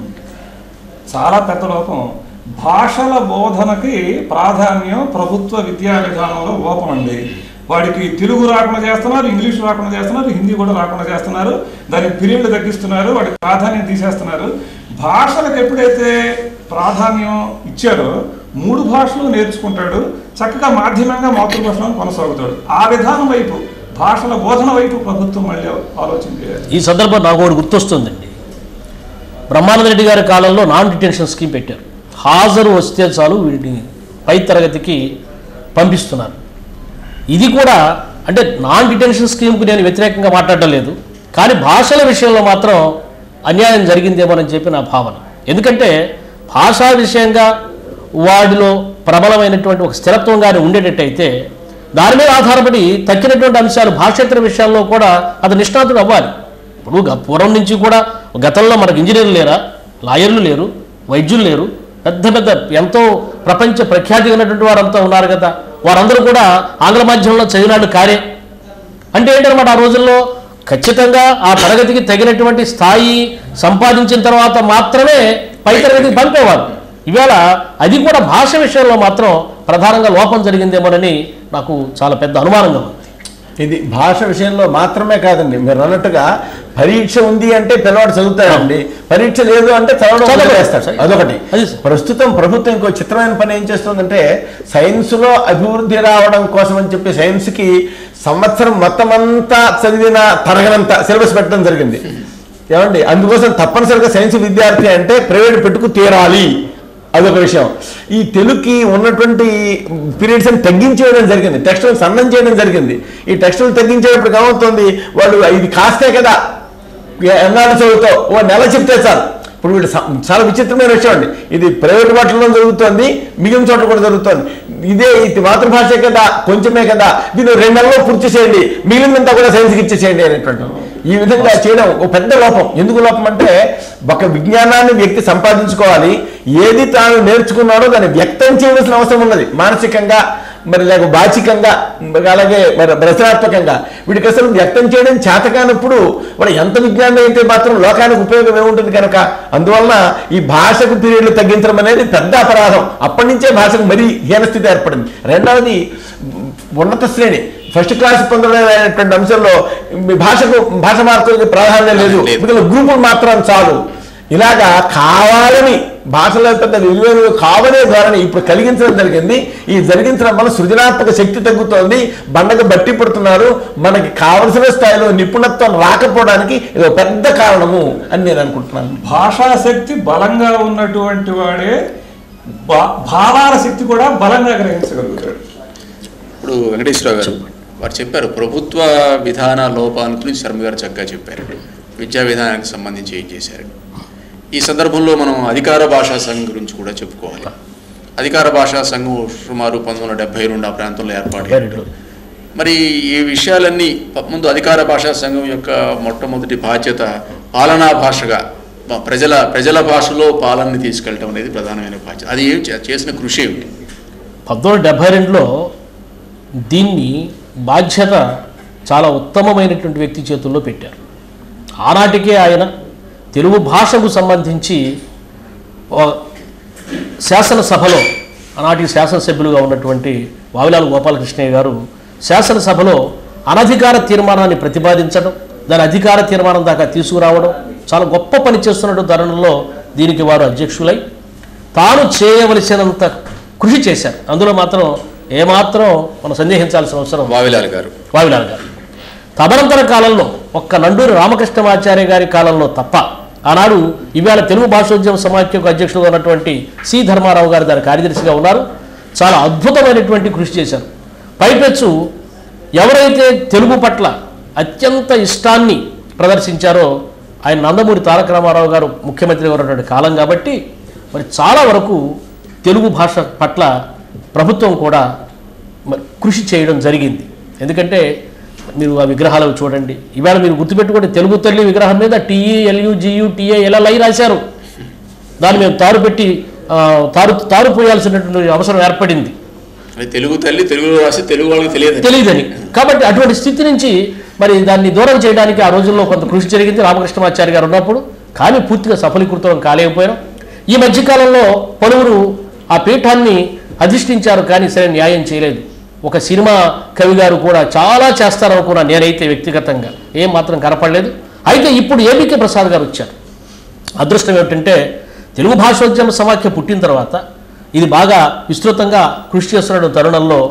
చాలా పెద్ద లోపం భాషల బోధనకి ప్రాధాన్యం ప్రభుత్వ విద్యా విధానంలో లోపం అండి వాడికి తెలుగు రాకుండా చేస్తున్నారు ఇంగ్లీష్ రాకుండా చేస్తున్నారు హిందీ కూడా రాకుండా చేస్తున్నారు దానికి పీరియడ్లు తగ్గిస్తున్నారు వాడికి ప్రాధాన్యం తీసేస్తున్నారు భాషలకు ఎప్పుడైతే ప్రాధాన్యం ఇచ్చారో మూడు భాషలు నేర్చుకుంటాడు చక్కగా మాధ్యమంగా మాతృభాషలో కొనసాగుతాడు ఆ విధానం వైపు భాషల బోధన వైపు ప్రభుత్వం మళ్ళీ ఆలోచన చేయాలి ఈ సందర్భం నాకు ఒకటి గుర్తొస్తుందండి బ్రహ్మానంద రెడ్డి గారి కాలంలో నాన్ డిటెన్షన్ స్కీమ్ పెట్టారు హాజరు వస్తే చాలు వీటిని పై తరగతికి పంపిస్తున్నారు ఇది కూడా అంటే నాన్ డిటెన్షన్ స్కీమ్కు నేను వ్యతిరేకంగా మాట్లాడడం లేదు కానీ భాషల విషయంలో మాత్రం అన్యాయం జరిగిందేమోనని చెప్పి నా భావన ఎందుకంటే భాషా విషయంగా వాడిలో ప్రబలమైనటువంటి ఒక స్థిరత్వం కానీ ఉండేటట్టయితే దాని మీద ఆధారపడి తక్కినటువంటి అంశాలు భాషేతర విషయాల్లో కూడా అది నిష్ణాతుడు అవ్వాలి ఇప్పుడు గ- పూర్వం నుంచి కూడా గతంలో మనకు ఇంజనీర్లు లేరా లాయర్లు లేరు వైద్యులు లేరు పెద్ద పెద్ద ఎంతో ప్రపంచ ప్రఖ్యాతి ఉన్నటువంటి వారంతా ఉన్నారు కదా వారందరూ కూడా ఆంగ్ల మాధ్యమంలో చదివినాడు కారే అంటే ఏంటన్నమాట ఆ రోజుల్లో ఖచ్చితంగా ఆ తరగతికి తగినటువంటి స్థాయి సంపాదించిన తర్వాత మాత్రమే పై తరగతికి పంపేవారు ఇవాళ అది కూడా భాష విషయంలో మాత్రం ప్రధానంగా లోపం జరిగిందేమోనని నాకు చాలా పెద్ద అనుమానంగా ఉంది ఇది భాష విషయంలో మాత్రమే కాదండి మీరు అన్నట్టుగా పరీక్ష ఉంది అంటే పిల్లవాడు చదువుతాడండి పరీక్ష లేదు అంటే చదవడం చదవడు. చేస్తాడు అదొకటి అది సార్. ప్రస్తుతం ప్రభుత్వం ఇంకో చిత్రమైన పని ఏం చేస్తుందంటే సైన్స్లో అభివృద్ధి రావడం కోసం అని చెప్పి సైన్స్కి సంవత్సరం మొత్తం అంతా చదివిన తరగనంత సిలబస్ పెట్టడం జరిగింది ఏమండి అందుకోసం తప్పనిసరిగా సైన్స్ విద్యార్థి అంటే ప్రైవేట్ పెట్టుకు తీరాలి అదొక విషయం ఈ తెలుగుకి ఉన్నటువంటి పీరియడ్స్ అని తగ్గించేయడం జరిగింది టెక్స్టులు సన్నం చేయడం జరిగింది ఈ టెక్స్టులు తగ్గించేటప్పుడు ఏమవుతుంది వాళ్ళు ఇది కాస్తే కదా ఎన్నాళ్ళు చదువుతావు ఓ నెల చెప్తే చాలు ఇప్పుడు వీడు స- చాలా విచిత్రమైన విషయం అండి ఇది ప్రైవేట్ వాటిల్లో జరుగుతుంది మిగిలిన చోట్ల కూడా జరుగుతుంది ఇదే ఇది మాతృభాషే కదా కొంచెమే కదా దీన్ని రెండు నెలల్లో పూర్తి చేయండి మిగిలినంతా కూడా సైన్స్కి ఇచ్చేసేయండి అనేటువంటి ఈ విధంగా చేయడం ఒక పెద్ద లోపం ఎందుకు లోపం అంటే ఒక విజ్ఞానాన్ని వ్యక్తి సంపాదించుకోవాలి ఏది తాను నేర్చుకున్నాడో దాన్ని వ్యక్తం చేయవలసిన అవసరం ఉన్నది మానసికంగా మరి లేక బాచికంగా మరి అలాగే మరి రచనాత్మకంగా వీడికి అసలు వ్యక్తం చేయడం చేతకానప్పుడు వాడు ఎంత విజ్ఞానం అయితే మాత్రం లోకానికి ఉపయోగం ఏముంటుంది కనుక అందువలన ఈ భాషకు పీరియడ్లు తగ్గించడం అనేది పెద్ద అపరాధం అప్పటి నుంచే భాషకు మరీ హీనస్థితి ఏర్పడింది రెండవది ఉన్నత శ్రేణి ఫస్ట్ క్లాస్ పొందడమైనటువంటి అంశంలో మీ భాషకు భాష మార్పులకు ప్రాధాన్యం లేదు లేదు. మిగిలిన గ్రూపులు మాత్రం చాలు ఇలాగా కావాలని భాషలో పెద్ద విలువలు కావనే ధోరణి ఇప్పుడు కలిగించడం జరిగింది ఈ జరిగించడం వల్ల సృజనాత్మక శక్తి తగ్గుతోంది బండకు బట్టి పడుతున్నారు మనకి కావలసిన స్థాయిలో నిపుణత్వం రాకపోవడానికి ఇది ఒక పెద్ద కారణము అని నేను అనుకుంటున్నాను భాషాశక్తి బలంగా ఉన్నటువంటి వాడే భా- భావాల శక్తి కూడా బలంగా గ్రహించగలుగుతాడు ఇప్పుడు వెంకటేశ్వరరావు గారు వారు చెప్పారు ప్రభుత్వ విధాన లోపాల గురించి శర్మ గారు చక్కగా చెప్పారు విద్యా విధానానికి సంబంధించి ఏం చేశారు ఈ సందర్భంలో మనం అధికార భాషా సంఘం గురించి కూడా చెప్పుకోవాలి అధికార భాషా సంఘం సుమారు పంతొమ్మిది వందల డెబ్బై రెండు ఆ ప్రాంతంలో ఏర్పాటు మరి ఈ విషయాలన్నీ ప- ముందు అధికార భాషా సంఘం యొక్క మొట్టమొదటి బాధ్యత పాలనా భాషగా ప- ప్రజల ప్రజల భాషలో పాలనని తీసుకెళ్ళటం అనేది ప్రధానమైన బాధ్యత అది ఏం చే- చేసిన కృషి ఏమిటి పంతొమ్మిది వందల డెబ్బై రెండులో దీన్ని బాధ్యత చాలా ఉత్తమమైనటువంటి వ్యక్తి చేతుల్లో పెట్టారు ఆనాటికే ఆయన తెలుగు భాషకు సంబంధించి ఓ శాసనసభలో ఆనాటి శాసనసభ్యులుగా ఉన్నటువంటి వావిలాల గోపాలకృష్ణయ్య గారు శాసనసభలో అనధికార తీర్మానాన్ని ప్రతిపాదించడం దాని అధికార తీర్మానం దాకా తీసుకురావడం చాలా గొప్ప పని చేస్తున్న తరుణంలో దీనికి వారు అధ్యక్షులై తాను చేయవలసినంత కృషి చేశారు అందులో మాత్రం ఏమాత్రం మనం సందేహించాల్సిన అవసరం వావిలాల్ గారు వావిలాల్ గారు తదనంతర కాలంలో ఒక్క నండూరి రామకృష్ణమాచార్య గారి కాలంలో తప్ప ఆనాడు ఇవాళ తెలుగు భాషోద్యమ సమాఖ్యకు అధ్యక్షుడుగా ఉన్నటువంటి సి ధర్మారావు గారు దాని కార్యదర్శిగా ఉన్నారు చాలా అద్భుతమైనటువంటి కృషి చేశారు పైపెచ్చు ఎవరైతే తెలుగు పట్ల అత్యంత ఇష్టాన్ని ప్రదర్శించారో ఆయన నందమూరి తారక రామారావు గారు ముఖ్యమంత్రిగా ఉన్నటువంటి కాలం కాబట్టి మరి చాలా వరకు తెలుగు భాష పట్ల ప్రభుత్వం కూడా మరి కృషి చేయడం జరిగింది ఎందుకంటే మీరు ఆ విగ్రహాలు చూడండి ఇవాళ మీరు గుర్తుపెట్టుకోండి తెలుగు తల్లి విగ్రహం మీద T E L U G U T A L L I రాశారు దాన్ని మేము తారు పెట్టి ఆ, తారు తారు పోయాల్సినటువంటి అవసరం ఏర్పడింది అది తెలుగు తల్లి తెలుగులో రాసి తెలుగు వాళ్ళకి తెలియదు తెలియదని కాబట్టి అటువంటి స్థితి నుంచి మరి దాన్ని దూరం చేయడానికి ఆ రోజుల్లో కొంత కృషి జరిగింది రామకృష్ణమాచారి గారు ఉన్నప్పుడు కానీ పూర్తిగా సఫలీకృతం కాలేకపోయాం ఈ మధ్యకాలంలో పలువురు ఆ పీఠాన్ని అధిష్ఠించారు కానీ సరే న్యాయం చేయలేదు ఒక సినిమా కవి గారు కూడా చాలా చేస్తారనుకున్నా నేనైతే వ్యక్తిగతంగా ఏం మాత్రం కనపడలేదు అయితే ఇప్పుడు ఏబికే ప్రసాద్ గారు వచ్చారు అదృష్టం ఏమిటంటే తెలుగు భాషోద్యమ సమాఖ్య పుట్టిన తర్వాత ఇది బాగా విస్తృతంగా కృషి చేస్తున్న తరుణంలో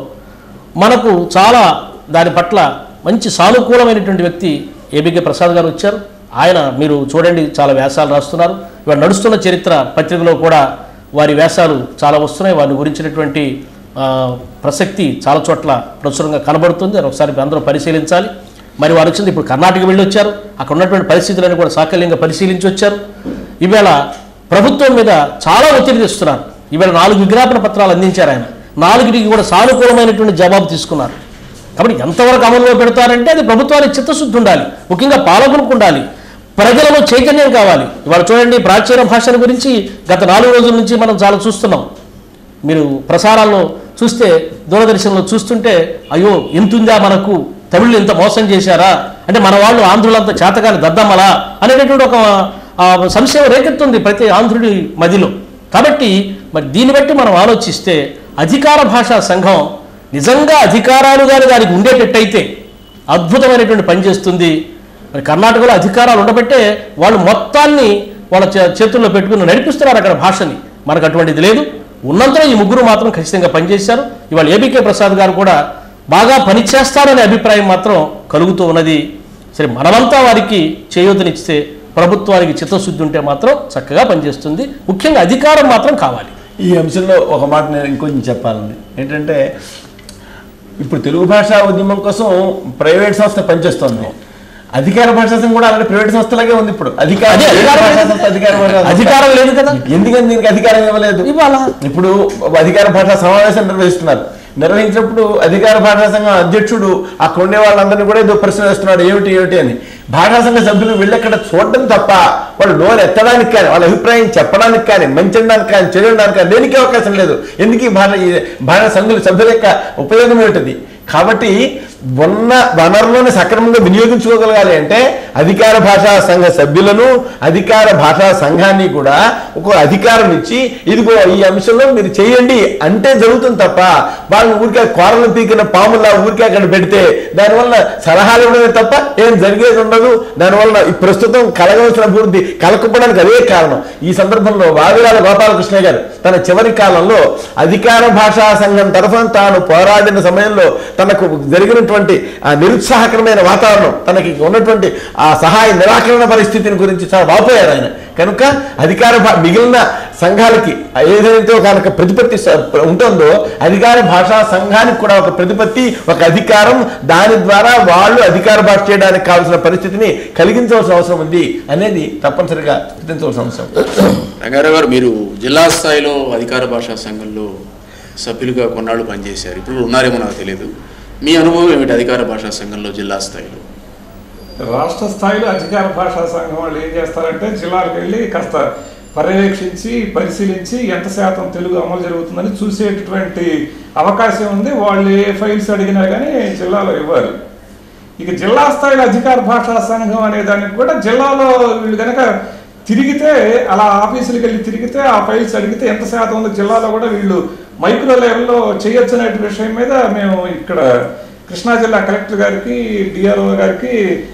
మనకు చాలా దాని పట్ల మంచి సానుకూలమైనటువంటి వ్యక్తి ఏబికే ప్రసాద్ గారు వచ్చారు ఆయన మీరు చూడండి చాలా వ్యాసాలు రాస్తున్నారు ఇవాళ నడుస్తున్న చరిత్ర పత్రికలో కూడా వారి వ్యాసాలు చాలా వస్తున్నాయి వారిని గురించినటువంటి ఆ, ప్రసక్తి చాలా చోట్ల ప్రచురంగా కనబడుతుంది అది ఒకసారి అందరూ పరిశీలించాలి మరి వారు వచ్చింది ఇప్పుడు కర్ణాటక వెళ్ళి వచ్చారు అక్కడ ఉన్నటువంటి పరిస్థితులను కూడా సాకల్యంగా పరిశీలించి వచ్చారు ఈవేళ ప్రభుత్వం మీద చాలా ఒత్తిడి తెస్తున్నారు ఈవేళ నాలుగు విజ్ఞాపన పత్రాలు అందించారు ఆయన నాలుగిటికి కూడా సానుకూలమైనటువంటి జవాబు తీసుకున్నారు కాబట్టి ఎంతవరకు అమలులో పెడతారంటే అది ప్రభుత్వానికి చిత్తశుద్ధి ఉండాలి ముఖ్యంగా పాలకులకు ఉండాలి ప్రజలలో చైతన్యం కావాలి ఇవాళ చూడండి ప్రాచీన భాషల గురించి గత నాలుగు రోజుల నుంచి మనం చాలా చూస్తున్నాం మీరు ప్రసారాల్లో చూస్తే దూరదర్శన్లో చూస్తుంటే అయ్యో ఎంతుందా మనకు తమిళ్ ఇంత మోసం చేశారా అంటే మన వాళ్ళు ఆంధ్రులంతా చేతగాని దద్దమ్మలా అనేటటువంటి ఒక ఆ, సంశయం రేకెత్తుంది ప్రతి ఆంధ్రుడి మదిలో కాబట్టి మరి దీన్ని బట్టి మనం ఆలోచిస్తే అధికార భాషా సంఘం నిజంగా అధికారాలు కానీ దానికి ఉండేటట్టయితే అద్భుతమైనటువంటి పని చేస్తుంది మరి కర్ణాటకలో అధికారాలు ఉండబట్టే వాళ్ళు మొత్తాన్ని వాళ్ళ చే- చేతుల్లో పెట్టుకుని నడిపిస్తున్నారు అక్కడ భాషని మనకు అటువంటిది లేదు ఉన్నంతలో ఈ ముగ్గురు మాత్రం ఖచ్చితంగా పనిచేశారు ఇవాళ ఏబికే ప్రసాద్ గారు కూడా బాగా పనిచేస్తారనే అభిప్రాయం మాత్రం కలుగుతూ ఉన్నది సరే మనమంతా వారికి చేయూతనిస్తే ప్రభుత్వానికి చిత్తశుద్ధి ఉంటే మాత్రం చక్కగా పనిచేస్తుంది ముఖ్యంగా అధికారం మాత్రం కావాలి ఈ అంశంలో ఒక మాట నేను ఇంకొంచెం చెప్పాలండి ఏంటంటే ఇప్పుడు తెలుగు భాషా ఉద్యమం కోసం ప్రైవేట్ సంస్థ పనిచేస్తుంది అధికార భాషా సంఘం కూడా అలాంటి ప్రైవేట్ సంస్థలాగే ఉంది ఇప్పుడు అధికార అదే, అధికారం భాషా లేదు. సంస్థ, అధికార భాషా సంస్థ. అధికారం లేదు కదా ఎందుకని దీనికి అధికారం ఇవ్వలేదు ఇవాళ ఇప్పుడు అధికార భాషా సమావేశం నిర్వహిస్తున్నారు నిర్వహించినప్పుడు అధికార భాషా సంఘం అధ్యక్షుడు అక్కడ ఉండే వాళ్ళందరినీ కూడా ఏదో ప్రశ్న వేస్తున్నాడు ఏమిటి ఏమిటి అని భాషా సంఘ సభ్యులు వెళ్ళక్కడ చూడడం తప్ప వాళ్ళు నోరు ఎత్తడానికి కానీ వాళ్ళ అభిప్రాయం చెప్పడానికి కానీ మంచడానికి కానీ చెడడానికి కానీ దేనికి అవకాశం లేదు ఎందుకు ఈ భాష ఈ భాషా సంఘుల సభ్యుల యొక్క ఉపయోగం ఏమిటది కాబట్టి ఉన్న వనరులను సక్రమంగా వినియోగించుకోగలగాలి అంటే అధికార భాషా సంఘ సభ్యులను అధికార భాషా సంఘాన్ని కూడా ఒక అధికారం ఇచ్చి ఇదిగో ఈ అంశంలో మీరు చేయండి అంటే జరుగుతుంది తప్ప వాళ్ళని ఊరికే కోరలు పీకిన పాములా ఊరికే అక్కడ పెడితే దానివల్ల సలహాలు ఇవ్వడమే తప్ప ఏం జరిగేది ఉండదు దానివల్ల ఈ ప్రస్తుతం కలగవలసిన అభివృద్ధి కలకపోవడానికి అదే కారణం ఈ సందర్భంలో వావిరాల గోపాలకృష్ణ గారు తన చివరి కాలంలో అధికార భాషా సంఘం తరఫున తాను పోరాడిన సమయంలో తనకు జరిగినటువంటి ఆ నిరుత్సాహకరమైన వాతావరణం తనకి ఉన్నటువంటి ఆ సహాయ నిరాకరణ పరిస్థితిని గురించి చాలా వాపోయారు ఆయన కనుక అధికార భా- మిగిలిన సంఘాలకి ఏదైతే ఒక ప్రతిపత్తి స- ఉంటుందో అధికార భాషా సంఘానికి కూడా ఒక ప్రతిపత్తి ఒక అధికారం దాని ద్వారా వాళ్ళు అధికార భాష చేయడానికి కావాల్సిన పరిస్థితిని కలిగించవలసిన అవసరం ఉంది అనేది తప్పనిసరిగా గుర్తించవలసిన అవసరం రంగారావు గారు మీరు జిల్లా స్థాయిలో అధికార భాషా సంఘంలో సభ్యులుగా కొన్నాళ్ళు పనిచేశారు ఇప్పుడు ఉన్నారేమో నాకు తెలియదు మీ అనుభవం ఏమిటి అధికార భాషా సంఘంలో జిల్లా స్థాయిలో రాష్ట్ర స్థాయిలో అధికార భాషా సంఘం వాళ్ళు ఏం చేస్తారంటే జిల్లాలకు వెళ్ళి కాస్త పర్యవేక్షించి పరిశీలించి ఎంత శాతం తెలుగు అమలు జరుగుతుందని చూసేటటువంటి అవకాశం ఉంది వాళ్ళు ఏ ఫైల్స్ అడిగినా కానీ జిల్లాలో ఇవ్వాలి ఇక జిల్లా స్థాయిలో అధికార భాషా సంఘం అనే దానికి కూడా జిల్లాలో వీళ్ళు కనుక తిరిగితే అలా ఆఫీసులకు వెళ్ళి తిరిగితే ఆ ఫైల్స్ అడిగితే ఎంత శాతం ఉంది జిల్లాలో కూడా వీళ్ళు మైక్రో లెవెల్లో చేయొచ్చు అనే విషయం మీద మేము ఇక్కడ కృష్ణా జిల్లా కలెక్టర్ గారికి డిఆర్ఓ గారికి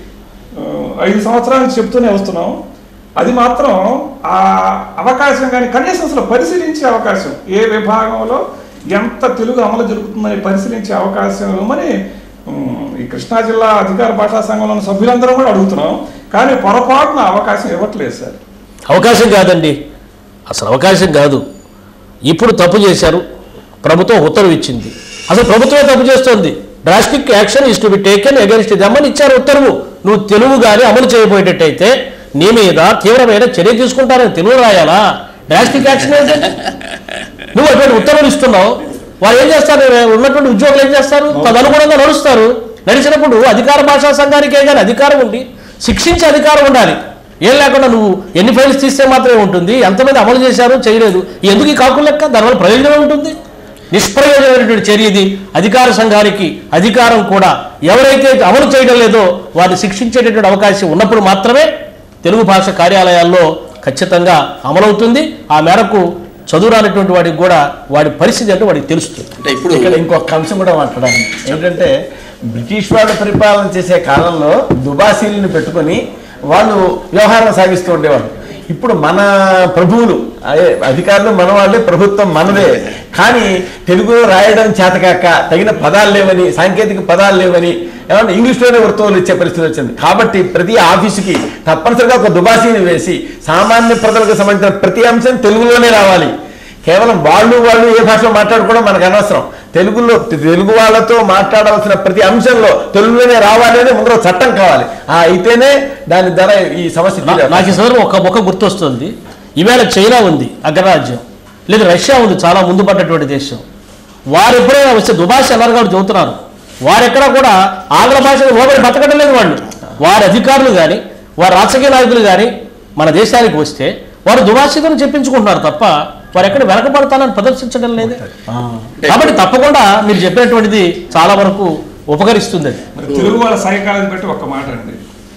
ఆ, ఐదు సంవత్సరాల నుంచి చెప్తూనే వస్తున్నాం అది మాత్రం ఆ అవకాశం కానీ కనీసం అసలు పరిశీలించే అవకాశం ఏ విభాగంలో ఎంత తెలుగు అమలు జరుగుతుందని పరిశీలించే అవకాశం ఇవ్వమని ఉమ్, ఈ కృష్ణా జిల్లా అధికార భాషా సంఘంలోని సభ్యులందరం కూడా అడుగుతున్నాం కానీ పొరపాటున అవకాశం ఇవ్వట్లేదు సార్ అవకాశం కాదండి అసలు అవకాశం కాదు ఇప్పుడు తప్పు చేశారు ప్రభుత్వం ఉత్తర్వు ఇచ్చింది అసలు ప్రభుత్వమే తప్పు చేస్తోంది drastic action is to be taken against ఇది అమ్మని ఇచ్చారు ఉత్తర్వు నువ్వు తెలుగు గాని అమలు చేయబోయేటట్టయితే నీ మీద తీవ్రమైన చర్య తీసుకుంటారని తెలుగు రాయాలా డ్రాస్టిక్ యాక్షన్ ఏంటంటే నువ్వు అటువంటి ఉత్తర్వులు ఇస్తున్నావు వాళ్ళు ఏం చేస్తారు ఉన్నటువంటి ఉద్యోగులు ఏం చేస్తారు తదనుగుణంగా నడుస్తారు నడిచినప్పుడు అధికార భాషా సంఘానికే కానీ అధికారం ఉండి శిక్షించే అధికారం ఉండాలి ఏం లేకుండా నువ్వు ఎన్ని ఫైల్స్ తీస్తే మాత్రమే ఉంటుంది ఎంతమంది అమలు చేశారు చేయలేదు ఎందుకు ఈ కాకులు లెక్క దానివల్ల ప్రయోజనం ఉంటుంది నిష్ప్రయోజనమైనటువంటి చర్య ఇది అధికార సంఘానికి అధికారం కూడా ఎవరైతే అమలు చేయడం లేదో వారిని శిక్షించేటటువంటి అవకాశం ఉన్నప్పుడు మాత్రమే తెలుగు భాష కార్యాలయాల్లో ఖచ్చితంగా అమలవుతుంది ఆ మేరకు చదువురానటువంటి వాడికి కూడా వాడి పరిస్థితి అంటే వాడికి తెలుస్తుంది అంటే ఇప్పుడు ఇక్కడ ఇంకొక అంశం కూడా మాట్లాడాలి ఏంటంటే బ్రిటిష్ వాళ్ళు పరిపాలన చేసే కాలంలో దుబాసీలను పెట్టుకొని వాళ్ళు వ్యవహారం సాగిస్తూ ఉండేవాళ్ళు ఇప్పుడు మన ప్రభువులు అదే అధికారులు మన వాళ్ళే ప్రభుత్వం మనదే కానీ తెలుగులో రాయడం చేతకాక తగిన పదాలు లేవని సాంకేతిక పదాలు లేవని ఏమన్నా ఇంగ్లీష్లోనే వృత్తులు ఇచ్చే పరిస్థితి వచ్చింది కాబట్టి ప్రతి ఆఫీసుకి తప్పనిసరిగా ఒక దుబాసీని వేసి సామాన్య ప్రజలకు సంబంధించిన ప్రతి అంశం తెలుగులోనే రావాలి కేవలం వాళ్ళు వాళ్ళు ఏ భాషలో మాట్లాడుకోవడం మనకు అనవసరం తెలుగులో తెలుగు వాళ్ళతో మాట్లాడవలసిన ప్రతి అంశంలో తెలుగులోనే రావాలి అని ముందర చట్టం కావాలి ఆ అయితేనే దాని ధర ఈ సమస్య నా- తీరే నాకు ఈ సందర్భం ఒక ఒక గుర్తొస్తుంది ఈవేళ చైనా ఉంది అగ్రరాజ్యం లేదా రష్యా ఉంది చాలా ముందు పడ్డటువంటి దేశం వారు ఎప్పుడైనా వస్తే దుభాష అన్నారు కాబట్టి చెబుతున్నారు వారెక్కడా కూడా ఆంగ్ల భాషను లోబడి బతకడం లేదు వాళ్ళు వారి అధికారులు కానీ వారి రాజకీయ నాయకులు కానీ మన దేశానికి వస్తే వారు దుభాషితను చెప్పించుకుంటున్నారు తప్ప వారు ఎక్కడ వెనకబడతానని ప్రదర్శించడం లేదు కాబట్టి తప్పకుండా మీరు చెప్పినటువంటిది చాలా వరకు ఉపకరిస్తుంది అది మరి తెలుగు వాళ్ళ సైకాలజీ బట్టి ఒక్క మాట అండి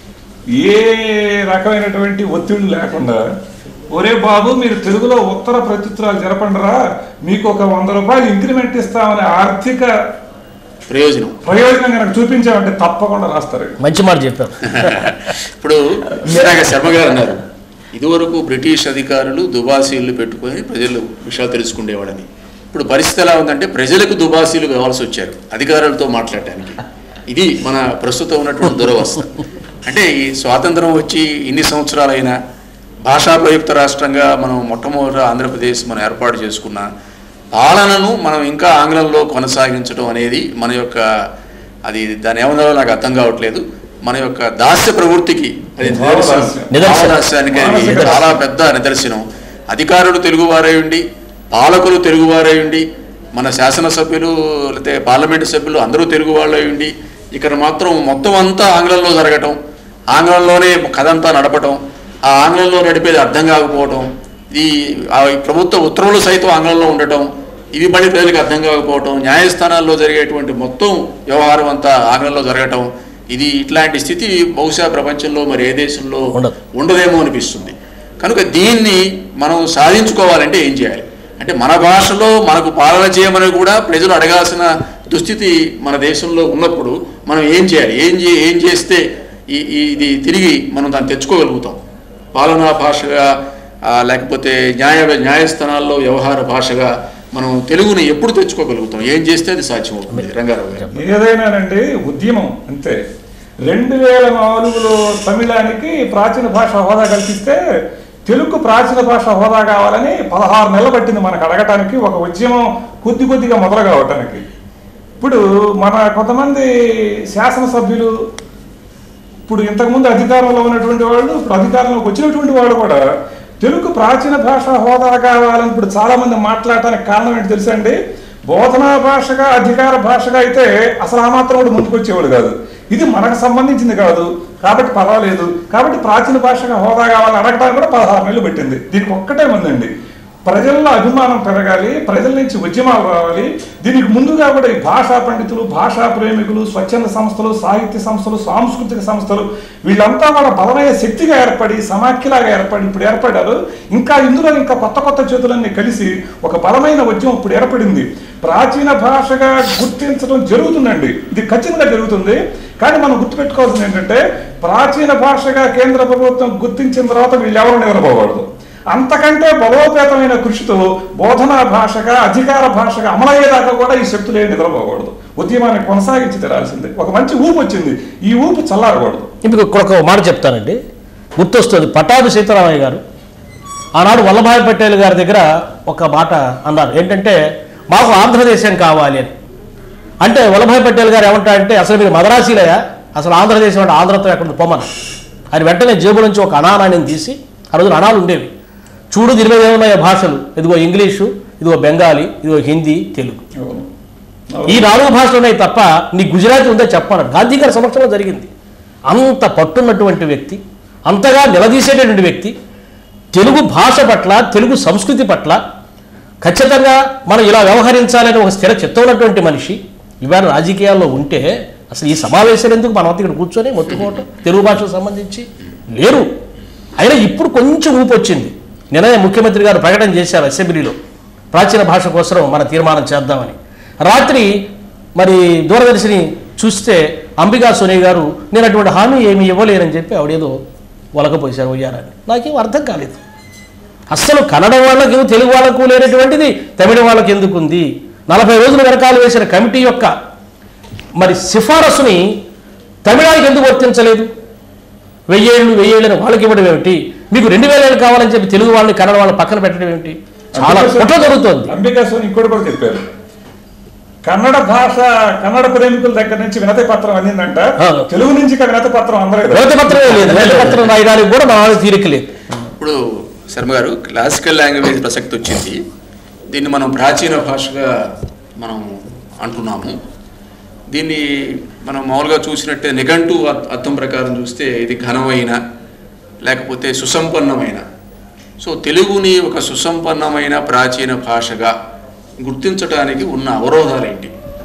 ఏ రకమైనటువంటి ఒత్తిడి లేకుండా ఒరే బాబు మీరు తెలుగులో ఉత్తర ప్రత్యుత్తరాలు జరపండిరా మీకు ఒక వంద రూపాయలు ఇంక్రిమెంట్ ఇస్తామనే ఆర్థిక ప్రయోజనం ప్రయోజనం కనుక చూపించామంటే తప్పకుండా రాస్తారు మంచి మాట చెప్పారు ఇప్పుడు ఇందాక శర్మ గారు అన్నారు ఇదివరకు బ్రిటిష్ అధికారులు దుబాసీలు పెట్టుకొని ప్రజలు విషయాలు తెలుసుకునేవాడని ఇప్పుడు పరిస్థితి ఎలా ఉందంటే ప్రజలకు దుబాసీలు కావాల్సి వచ్చారు అధికారులతో మాట్లాడటానికి ఇది మన ప్రస్తుతం ఉన్నటువంటి దురవస్థ అంటే ఈ స్వాతంత్రం వచ్చి ఇన్ని సంవత్సరాలైనా భాషా ప్రయుక్త రాష్ట్రంగా మనం మొట్టమొదట ఆంధ్రప్రదేశ్ మనం ఏర్పాటు చేసుకున్న పాలనను మనం ఇంకా ఆంగ్లంలో కొనసాగించడం అనేది మన యొక్క అది దాని ఏమన్నా నాకు అర్థం కావట్లేదు మన యొక్క దాస్య ప్రవృత్తికి అది నిదర్శనం. నిదర్శనం. భావదాస్యానికి అది మానసిక చాలా పెద్ద నిదర్శనం అధికారులు తెలుగువారై ఉండి పాలకులు తెలుగువారై ఉండి మన శాసనసభ్యులు లేకపోతే పార్లమెంటు సభ్యులు అందరూ తెలుగు వాళ్ళై ఉండి ఇక్కడ మాత్రం మొత్తం అంతా ఆంగ్లంలో జరగటం ఆంగ్లంలోనే కథ అంతా నడపటం ఆ ఆంగ్లంలో నడిపేది అర్థం కాకపోవటం ఈ ఆ ప్రభుత్వ ఉత్తర్వులు సైతం ఆంగ్లంలో ఉండటం ఇవి పని ప్రజలకు అర్థం కాకపోవటం న్యాయస్థానాల్లో జరిగేటువంటి మొత్తం వ్యవహారం అంతా ఆంగ్లంలో జరగటం ఇది ఇట్లాంటి స్థితి బహుశా ప్రపంచంలో మరి ఏ దేశంలో ఉండదు. ఉండదేమో అనిపిస్తుంది కనుక దీన్ని మనం సాధించుకోవాలంటే ఏం చేయాలి అంటే మన భాషలో మనకు పాలన చేయమని కూడా ప్రజలు అడగాల్సిన దుస్థితి మన దేశంలో ఉన్నప్పుడు మనం ఏం చేయాలి ఏం చే ఏం చేస్తే ఈ ఈ- ఇది తిరిగి మనం దాన్ని తెచ్చుకోగలుగుతాం పాలనా భాషగా ఆ, లేకపోతే న్యాయ న్యాయస్థానాల్లో వ్యవహార భాషగా మనం తెలుగుని ఎప్పుడు తెచ్చుకోగలుగుతాం ఏం చేస్తే అది సాధ్యమవుతుంది రంగారావు గారు ఏదైనానండి ఉద్యమం అంతే రెండు వేల నాలుగులో తమిళానికి ప్రాచీన భాష హోదా కల్పిస్తే తెలుగు ప్రాచీన భాష హోదా కావాలని పదహారు నెలలు పట్టింది మనకు అడగటానికి ఒక ఉద్యమం కొద్ది కొద్దిగా మొదలు కావటానికి ఇప్పుడు మన కొంతమంది శాసనసభ్యులు ఇప్పుడు ఇంతకుముందు అధికారంలో ఉన్నటువంటి వాళ్ళు ఇప్పుడు అధికారంలోకి వచ్చినటువంటి వాళ్ళు కూడా తెలుగు ప్రాచీన భాష హోదా కావాలని ఇప్పుడు చాలా మంది మాట్లాడటానికి కారణం ఏంటి తెలుసా అండి బోధనా భాషగా అధికార భాషగా అయితే అసలు ఆ మాత్రం కూడా ముందుకు వచ్చేవాడు కాదు ఇది మనకు సంబంధించింది కాదు కాబట్టి పర్వాలేదు కాబట్టి ప్రాచీన భాషగా హోదా కావాలని అడగడానికి కూడా పదహారు నెలలు పెట్టింది దీనికి ఒక్కటే ఉందండి ప్రజల్లో అభిమానం పెరగాలి ప్రజల నుంచి ఉద్యమాలు రావాలి దీనికి ముందుగా కూడా ఈ భాషా పండితులు భాషా ప్రేమికులు స్వచ్ఛంద సంస్థలు సాహిత్య సంస్థలు సాంస్కృతిక సంస్థలు వీళ్ళంతా కూడా బలమైన శక్తిగా ఏర్పడి సమాఖ్యలాగా ఏర్పడి ఇప్పుడు ఏర్పడ్డారు ఇంకా ఇందులో ఇంకా కొత్త కొత్త చేతులన్నీ కలిసి ఒక బలమైన ఉద్యమం ఇప్పుడు ఏర్పడింది ప్రాచీన భాషగా గుర్తించడం జరుగుతుందండి ఇది ఖచ్చితంగా జరుగుతుంది కానీ మనం గుర్తుపెట్టుకోవాల్సింది ఏంటంటే ప్రాచీన భాషగా కేంద్ర ప్రభుత్వం గుర్తించిన తర్వాత వీళ్ళు ఎవరు నిలబడకూడదు అంతకంటే బలోపేతమైన కృషితో బోధనా భాషగా అధికార భాషగా అమలయ్యేదాకా కూడా ఈ శక్తులు ఏమి నిద్రపోకూడదు ఉద్యమాన్ని కొనసాగించి తెరాల్సిందే ఒక మంచి ఊపు వచ్చింది ఈ ఊపు చల్లారకూడదు ఇప్పుడు ఇక్కడ ఒక మాట చెప్తానండి గుర్తొస్తుంది పటాభి సీతారామయ్య గారు ఆనాడు వల్లభాయ్ పటేల్ గారి దగ్గర ఒక మాట అన్నారు ఏంటంటే మాకు ఆంధ్రదేశం కావాలి అని అంటే వల్లభాయ్ పటేల్ గారు ఏమంటారంటే అసలు మీరు మదరాసీలయా అసలు ఆంధ్రదేశం అంటే ఆంధ్రతో ఎక్కడ పొమ్మను ఆయన వెంటనే జేబు నుంచి ఒక అనానాన్ని తీసి ఆ రోజున అనాలు ఉండేవి చూడు దీని మీద ఏమున్నాయో భాషలు ఇదిగో ఇంగ్లీషు ఇదిగో బెంగాలీ ఇదిగో హిందీ తెలుగు ఈ నాలుగు భాషలు ఉన్నాయి తప్ప నీ గుజరాతీ ఉందో చెప్పన్నాడు గాంధీ గారి సమక్షంలో జరిగింది అంత పట్టున్నటువంటి వ్యక్తి అంతగా నిలదీసేటటువంటి వ్యక్తి తెలుగు భాష పట్ల తెలుగు సంస్కృతి పట్ల ఖచ్చితంగా మనం ఇలా వ్యవహరించాలని ఒక స్థిర చిత్తం ఉన్నటువంటి మనిషి ఇవాళ రాజకీయాల్లో ఉంటే అసలు ఈ సమావేశాలు ఎందుకు మనం అంతా ఇక్కడ కూర్చొని మొత్తుకోవటం తెలుగు భాషకు సంబంధించి లేరు అయినా ఇప్పుడు కొంచెం ఊపు వచ్చింది నిన్ననే ముఖ్యమంత్రి గారు ప్రకటన చేశారు అసెంబ్లీలో ప్రాచీన భాష కోసం మన తీర్మానం చేద్దామని రాత్రి మరి దూరదర్శిని చూస్తే అంబికా సోని గారు నేను అటువంటి హామీ ఏమీ ఇవ్వలేనని చెప్పి ఆవిడేదో ఒలకపోసారు ఉయ్యారని నాకేం అర్థం కాలేదు అస్సలు కన్నడ వాళ్ళకి తెలుగు వాళ్ళకు లేనటువంటిది తమిళ వాళ్ళకి ఎందుకు ఉంది నలభై రోజుల వెనకాల వేసిన కమిటీ యొక్క మరి సిఫారసుని తమిళానికి ఎందుకు వర్తించలేదు వెయ్యేళ్ళు వెయ్యేళ్ళని వాళ్ళకి ఇవ్వడం ఏమిటి మీకు రెండు వేల ఏళ్ళు కావాలని చెప్పి తెలుగు వాళ్ళని కన్నడ వాళ్ళని పక్కన పెట్టడం ఏమిటి చాలా కుట్ర జరుగుతోంది అంబికా సోని ఇంకోటి కూడా చెప్పారు కన్నడ భాష కన్నడ ప్రేమికుల దగ్గర నుంచి వినతి పత్రం అందిందంట ఆ. తెలుగు నుంచి ఇక వినతి పత్రం అందలేదు వినతి పత్రమే లేదు వినతి పత్రం రాయడానికి కూడా మా వాళ్ళకి తీరిక లేదు ఇప్పుడు శర్మ గారు క్లాసికల్ లాంగ్వేజ్ ప్రసక్తి వచ్చింది దీన్ని మనం ప్రాచీన భాషగా మనం అంటున్నాము దీన్ని మనం మామూలుగా చూసినట్టే నిఘంటు అర్- అర్థం ప్రకారం చూస్తే ఇది ఘనమైన లేకపోతే సుసంపన్నమైన సో తెలుగుని ఒక సుసంపన్నమైన ప్రాచీన భాషగా గుర్తించడానికి ఉన్న అవరోధాలు ఏంటి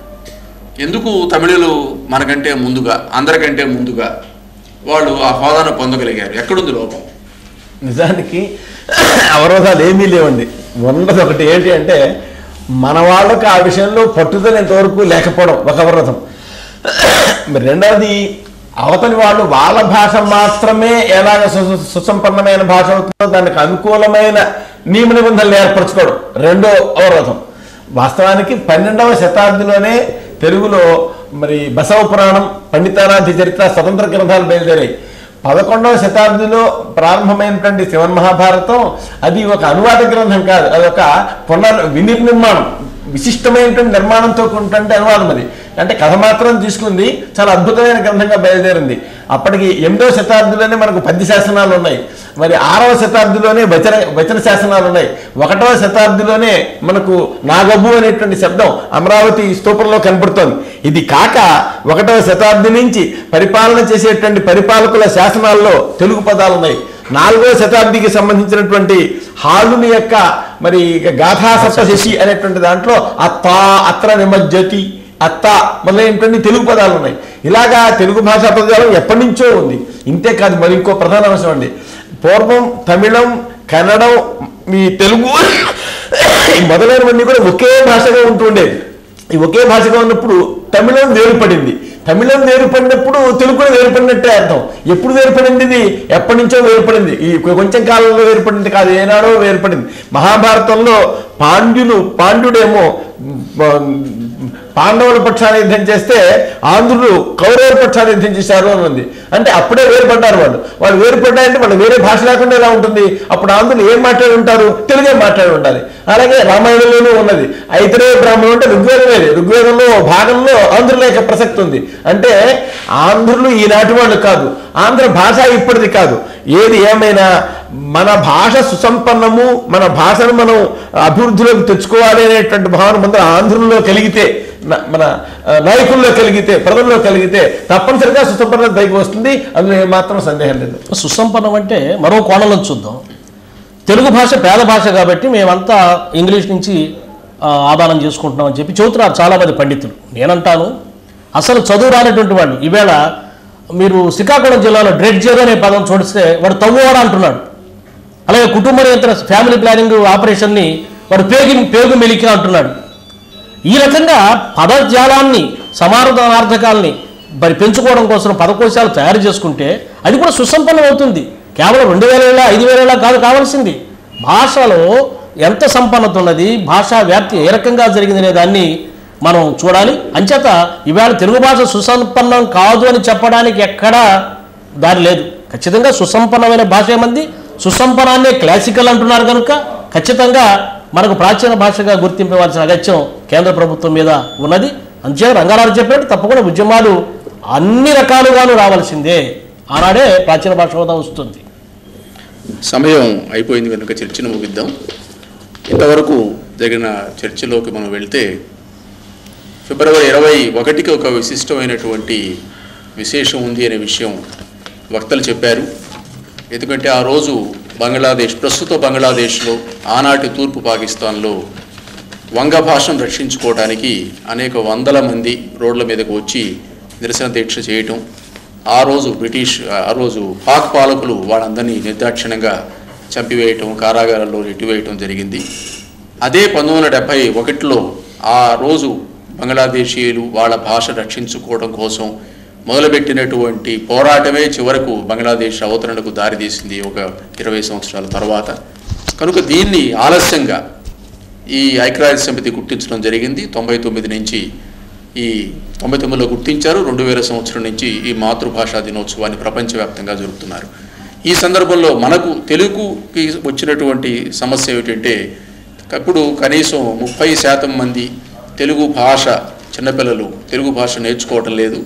ఎందుకు తమిళులు మనకంటే ముందుగా అందరికంటే ముందుగా వాళ్ళు ఆ హోదాను పొందగలిగారు ఎక్కడుంది లోపం నిజానికి అవరోధాలు ఏమీ లేవండి ఉన్నది ఒకటి ఏంటి అంటే మన వాళ్ళకి ఆ విషయంలో పట్టుదల ఇంతవరకు లేకపోవడం ఒక అవరోధం మరి రెండవది అవతలి వాళ్ళు వాళ్ళ భాష మాత్రమే ఎలాగ సు- సుసంపన్నమైన భాష అవుతుందో దానికి అనుకూలమైన నియమ నిబంధనలు ఏర్పరచుకోవడం రెండో అవరోధం వాస్తవానికి పన్నెండవ శతాబ్దిలోనే తెలుగులో మరి బసవ పురాణం పండితారాధ్య చరిత్ర స్వతంత్ర గ్రంథాలు బయలుదేరాయి పదకొండవ శతాబ్దిలో ప్రారంభమైనటువంటి శివన్మహాభారతం అది ఒక అనువాద గ్రంథం కాదు అది ఒక పునర్ వినిర్నిర్మాణం విశిష్టమైనటువంటి నిర్మాణంతో కూడినటువంటి అనువాదం అది అంటే కథ మాత్రం తీసుకుంది చాలా అద్భుతమైన గ్రంథంగా బయలుదేరింది అప్పటికి ఎనిమిదవ శతాబ్దిలోనే మనకు పద్య శాసనాలు ఉన్నాయి మరి ఆరవ శతాబ్దిలోనే వచన వచన శాసనాలు ఉన్నాయి ఒకటవ శతాబ్దిలోనే మనకు నాగబు అనేటువంటి శబ్దం అమరావతి స్తూపంలో కనపడుతోంది ఇది కాక ఒకటవ శతాబ్ది నుంచి పరిపాలన చేసేటువంటి పరిపాలకుల శాసనాల్లో తెలుగు పదాలు ఉన్నాయి నాలుగవ శతాబ్దికి సంబంధించినటువంటి హాలుని యొక్క మరి గాథా సప్తశశి అనేటువంటి దాంట్లో అత్త అత్ర నిమజ్జతి అత్త మొదలైనటువంటి తెలుగు పదాలు ఉన్నాయి ఇలాగా తెలుగు భాషా పదాలు ఎప్పటి నుంచో ఉంది ఇంతే కాదు మరి ఇంకో ప్రధాన అంశం అండి పూర్వం తమిళం కన్నడం మీ తెలుగు ఈ మొదలైనవన్నీ కూడా ఒకే భాషగా ఉంటుండేది ఈ ఒకే భాషగా ఉన్నప్పుడు తమిళం వేరుపడింది తమిళం వేరుపడినప్పుడు తెలుగు కూడా వేరుపడినట్టే అర్థం ఎప్పుడు వేరుపడింది ఇది ఎప్పటి నుంచో వేరుపడింది ఈ కొంచెం కాలంలో వేరుపడింది కాదు ఏనాడో వేరుపడింది మహాభారతంలో పాండ్యులు పాండ్యుడేమో పాండవుల పక్షాన్ని యుద్ధం చేస్తే ఆంధ్రులు కౌరవుల పక్షాన్ని యుద్ధం చేశారు అని ఉంది అంటే అప్పుడే వేరుపడ్డారు వాళ్ళు వాళ్ళు వేరుపడ్డారంటే వాళ్ళు వేరే భాష లేకుండా ఎలా ఉంటుంది అప్పుడు ఆంధ్రులు ఏం మాట్లాడి ఉంటారు తెలుగే మాట్లాడి ఉండాలి అలాగే రామాయణంలోనూ ఉన్నది ఐతరే బ్రాహ్మణులు అంటే ఋగ్వేదం వేరే ఋగ్వేదంలో ఓ భాగంలో ఆంధ్రుల యొక్క ప్రసక్తి ఉంది అంటే ఆంధ్రులు ఈనాటి వాళ్ళు కాదు ఆంధ్ర భాష ఇప్పటిది కాదు ఏది ఏమైనా మన భాష సుసంపన్నము మన భాషను మనం అభివృద్ధిలోకి తెచ్చుకోవాలి అనేటువంటి భావన ముందర ఆంధ్రుల్లో కలిగితే న- మన ఆ, నాయకుల్లో కలిగితే ప్రజల్లో కలిగితే తప్పనిసరిగా సుసంపన్నత పైకి వస్తుంది అందులో ఏమాత్రం సందేహం లేదు సుసంపన్నం అంటే మరో కోణంలో చూద్దాం తెలుగు భాష పేద భాష కాబట్టి మేమంతా ఇంగ్లీష్ నుంచి ఆ, ఆదానం చేసుకుంటున్నాం అని చెప్పి చెబుతున్నారు చాలామంది పండితులు నేనంటాను అసలు చదువు రానటువంటి వాళ్ళు ఈవేళ మీరు శ్రీకాకుళం జిల్లాలో డ్రెడ్జర్ అనే పదం చూడిస్తే వాడు తవ్వువాడు అంటున్నాడు అలాగే కుటుంబ నియంత్రణ ఫ్యామిలీ ప్లానింగ్ ఆపరేషన్ని వాడు పేగి పేగు మెలిక అంటున్నాడు ఈ రకంగా పదజాలాన్ని సమానార్థకాలని మరి పెంచుకోవడం కోసం పదకోశాలు తయారు చేసుకుంటే అది కూడా సుసంపన్నం అవుతుంది కేవలం రెండు వేల ఏళ్ళ ఐదు వేల ఏళ్ళ కాదు కావాల్సింది భాషలో ఎంత సంపన్నత ఉన్నది భాషా వ్యాప్తి ఏ రకంగా జరిగిందనే దాన్ని మనం చూడాలి అంచేత ఈవేళ తెలుగు భాష సుసంపన్నం కాదు అని చెప్పడానికి ఎక్కడా దారి లేదు ఖచ్చితంగా సుసంపన్నమైన భాష ఏమంది సుసంపన్నాన్నే క్లాసికల్ అంటున్నారు కనుక ఖచ్చితంగా మనకు ప్రాచీన భాషగా గుర్తింపవలసిన అగత్యం కేంద్ర ప్రభుత్వం మీద ఉన్నది అంతే రంగారావు చెప్పినట్టు తప్పకుండా ఉద్యమాలు అన్ని రకాలుగాను రావాల్సిందే ఆనాడే ప్రాచీన భాష హోదా వస్తుంది సమయం అయిపోయింది కనుక చర్చను ముగిద్దాం ఇంతవరకు జరిగిన చర్చలోకి మనం వెళ్తే ఫిబ్రవరి ఇరవై ఒకటికి ఒక విశిష్టమైనటువంటి విశేషం ఉంది అనే విషయం వక్తలు చెప్పారు ఎందుకంటే ఆ రోజు బంగ్లాదేశ్ ప్రస్తుత బంగ్లాదేశ్లో ఆనాటి తూర్పు పాకిస్తాన్లో వంగ భాషను రక్షించుకోవడానికి అనేక వందల మంది రోడ్ల మీదకు వచ్చి నిరసన దీక్ష చేయటం ఆ రోజు బ్రిటిష్ ఆ రోజు పాక్ పాలకులు వాళ్ళందరినీ నిర్దాక్షిణ్యంగా చంపివేయటం కారాగారాల్లో నెట్టివేయటం జరిగింది అదే పంతొమ్మిది వందల డెబ్భై ఒకటిలో ఆ రోజు బంగ్లాదేశీయులు వాళ్ళ భాష రక్షించుకోవడం కోసం మొదలుపెట్టినటువంటి పోరాటమే చివరకు బంగ్లాదేశ్ అవతరణకు దారితీసింది ఒక ఇరవై సంవత్సరాల తర్వాత కనుక దీన్ని ఆలస్యంగా ఈ ఐక్యరాజ్య సమితి గుర్తించడం జరిగింది తొంభై తొమ్మిది నుంచి ఈ తొంభై తొమ్మిదిలో గుర్తించారు రెండు వేల సంవత్సరం నుంచి ఈ మాతృభాషా దినోత్సవాన్ని ప్రపంచవ్యాప్తంగా జరుపుతున్నారు ఈ సందర్భంలో మనకు తెలుగుకి వచ్చినటువంటి సమస్య ఏమిటంటే ఇప్పుడు కనీసం ముప్పై శాతం మంది తెలుగు భాష చిన్నపిల్లలు తెలుగు భాష నేర్చుకోవటం లేదు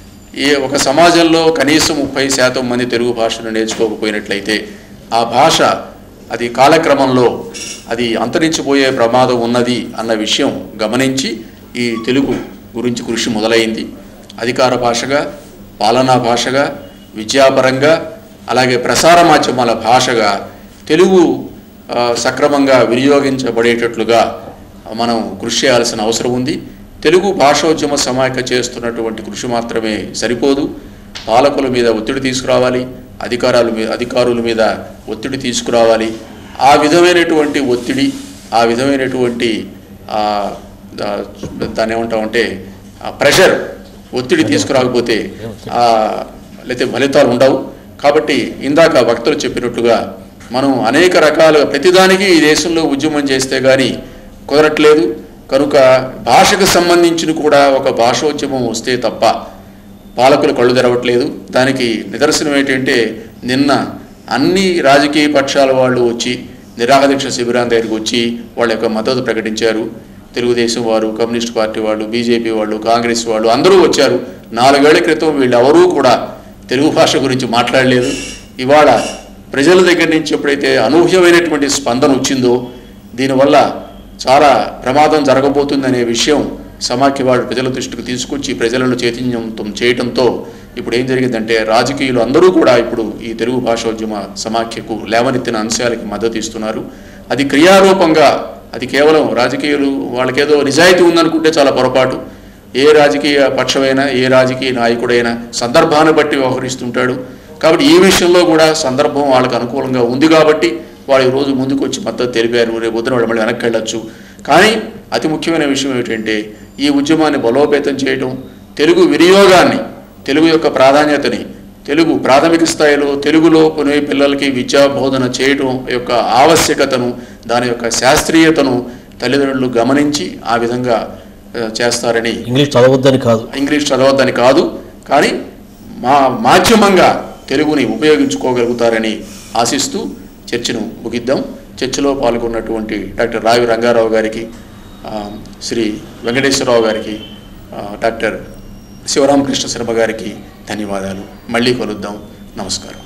ఏ ఒక సమాజంలో కనీసం ముప్పై శాతం మంది తెలుగు భాషను నేర్చుకోకపోయినట్లయితే ఆ భాష అది కాలక్రమంలో అది అంతరించిపోయే ప్రమాదం ఉన్నది అన్న విషయం గమనించి ఈ తెలుగు గురించి కృషి మొదలైంది అధికార భాషగా పాలనా భాషగా విద్యాపరంగా అలాగే ప్రసార మాధ్యమాల భాషగా తెలుగు ఆ, సక్రమంగా వినియోగించబడేటట్లుగా మనం కృషి చేయాల్సిన అవసరం ఉంది తెలుగు భాషోద్యమ సమాఖ్య చేస్తున్నటువంటి కృషి మాత్రమే సరిపోదు పాలకుల మీద ఒత్తిడి తీసుకురావాలి అధికారాల మీద అధికారుల మీద ఒత్తిడి తీసుకురావాలి ఆ విధమైనటువంటి ఒత్తిడి ఆ విధమైనటువంటి ఆ, దా- దాన్ని ఏమంటామంటే ప్రెషర్ ఒత్తిడి తీసుకురాకపోతే ఆ, లేకపోతే ఫలితాలు ఉండవు కాబట్టి ఇందాక వక్తలు చెప్పినట్టుగా మనం అనేక రకాలుగా ప్రతిదానికి ఈ దేశంలో ఉద్యమం చేస్తే కానీ కుదరట్లేదు కనుక భాషకు సంబంధించిన కూడా ఒక భాషోద్యమం వస్తే తప్ప పాలకులు కళ్ళు తెరవట్లేదు దానికి నిదర్శనం ఏంటంటే నిన్న అన్ని రాజకీయ పక్షాల వాళ్ళు వచ్చి నిరాహదీక్ష శిబిరాన్ని దగ్గరికి వచ్చి వాళ్ళ యొక్క మద్దతు ప్రకటించారు తెలుగుదేశం వారు కమ్యూనిస్ట్ పార్టీ వాళ్ళు బీజేపీ వాళ్ళు కాంగ్రెస్ వాళ్ళు అందరూ వచ్చారు నాలుగేళ్ల క్రితం వీళ్ళెవరూ కూడా తెలుగు భాష గురించి మాట్లాడలేదు ఇవాళ ప్రజల దగ్గర నుంచి ఎప్పుడైతే అనూహ్యమైనటువంటి స్పందన వచ్చిందో దీనివల్ల చాలా ప్రమాదం జరగబోతుందనే విషయం సమాఖ్య వాడు ప్రజల దృష్టికి తీసుకొచ్చి ప్రజలను చైతన్యవంతం చేయడంతో ఇప్పుడు ఏం జరిగిందంటే రాజకీయులు అందరూ కూడా ఇప్పుడు ఈ తెలుగు భాషోద్యమ సమాఖ్యకు లేవనెత్తిన అంశాలకి మద్దతు ఇస్తున్నారు అది క్రియారూపంగా అది కేవలం రాజకీయులు వాళ్ళకేదో నిజాయితీ ఉందనుకుంటే చాలా పొరపాటు ఏ రాజకీయ పక్షమైనా ఏ రాజకీయ నాయకుడైనా సందర్భాన్ని బట్టి వ్యవహరిస్తుంటాడు కాబట్టి ఈ విషయంలో కూడా సందర్భం వాళ్ళకి అనుకూలంగా ఉంది కాబట్టి వాళ్ళు ఈ రోజు ముందుకు వచ్చి మద్దతు తెలిపారు రేపు పొద్దున వాళ్ళు మళ్ళీ వెనక్కి వెళ్ళొచ్చు కానీ అతి ముఖ్యమైన విషయం ఏమిటంటే ఈ ఉద్యమాన్ని బలోపేతం చేయడం తెలుగు వినియోగాన్ని తెలుగు యొక్క ప్రాధాన్యతని తెలుగు ప్రాథమిక స్థాయిలో తెలుగులో కొనే పిల్లలకి విద్యా బోధన చేయడం యొక్క ఆవశ్యకతను దాని యొక్క శాస్త్రీయతను తల్లిదండ్రులు గమనించి ఆ విధంగా ఆ, చేస్తారని ఇంగ్లీష్ చదవద్దని కాదు ఇంగ్లీష్ చదవద్దని కాదు కానీ మా మాధ్యమంగా తెలుగుని ఉపయోగించుకోగలుగుతారని ఆశిస్తూ చర్చను ముగిద్దాం చర్చలో పాల్గొన్నటువంటి డాక్టర్ రావి రంగారావు గారికి ఆ, శ్రీ వెంకటేశ్వరరావు గారికి ఆ, డాక్టర్ శివరామకృష్ణ శర్మ గారికి ధన్యవాదాలు మళ్ళీ కలుద్దాం నమస్కారం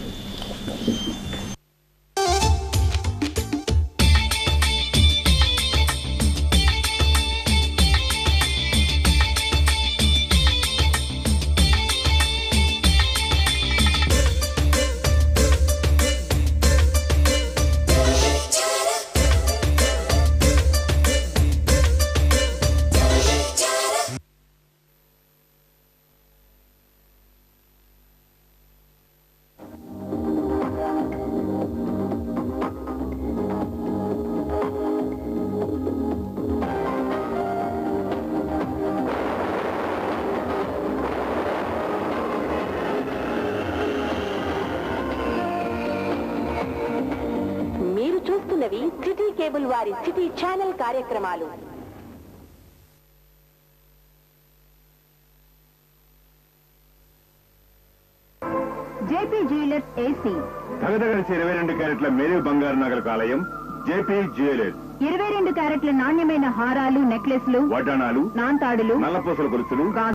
వస్తున్నవి సిటీ కేబుల్ వారి సిటీ ఛానల్ కార్యక్రమాలు జేపీ జ్యువెలర్స్ ఏసీ తగదగలిసి ఇరవై రెండు క్యారెట్ల మేరు బంగారు నగలకు ఆలయం జేపీ జ్యువెలర్స్ ఇరవై రెండు క్యారెట్ల నాణ్యమైన హారాలు నెక్లెస్లు వడ్డాణాలు నాంతాడులు నల్లపూసల గొలుసులు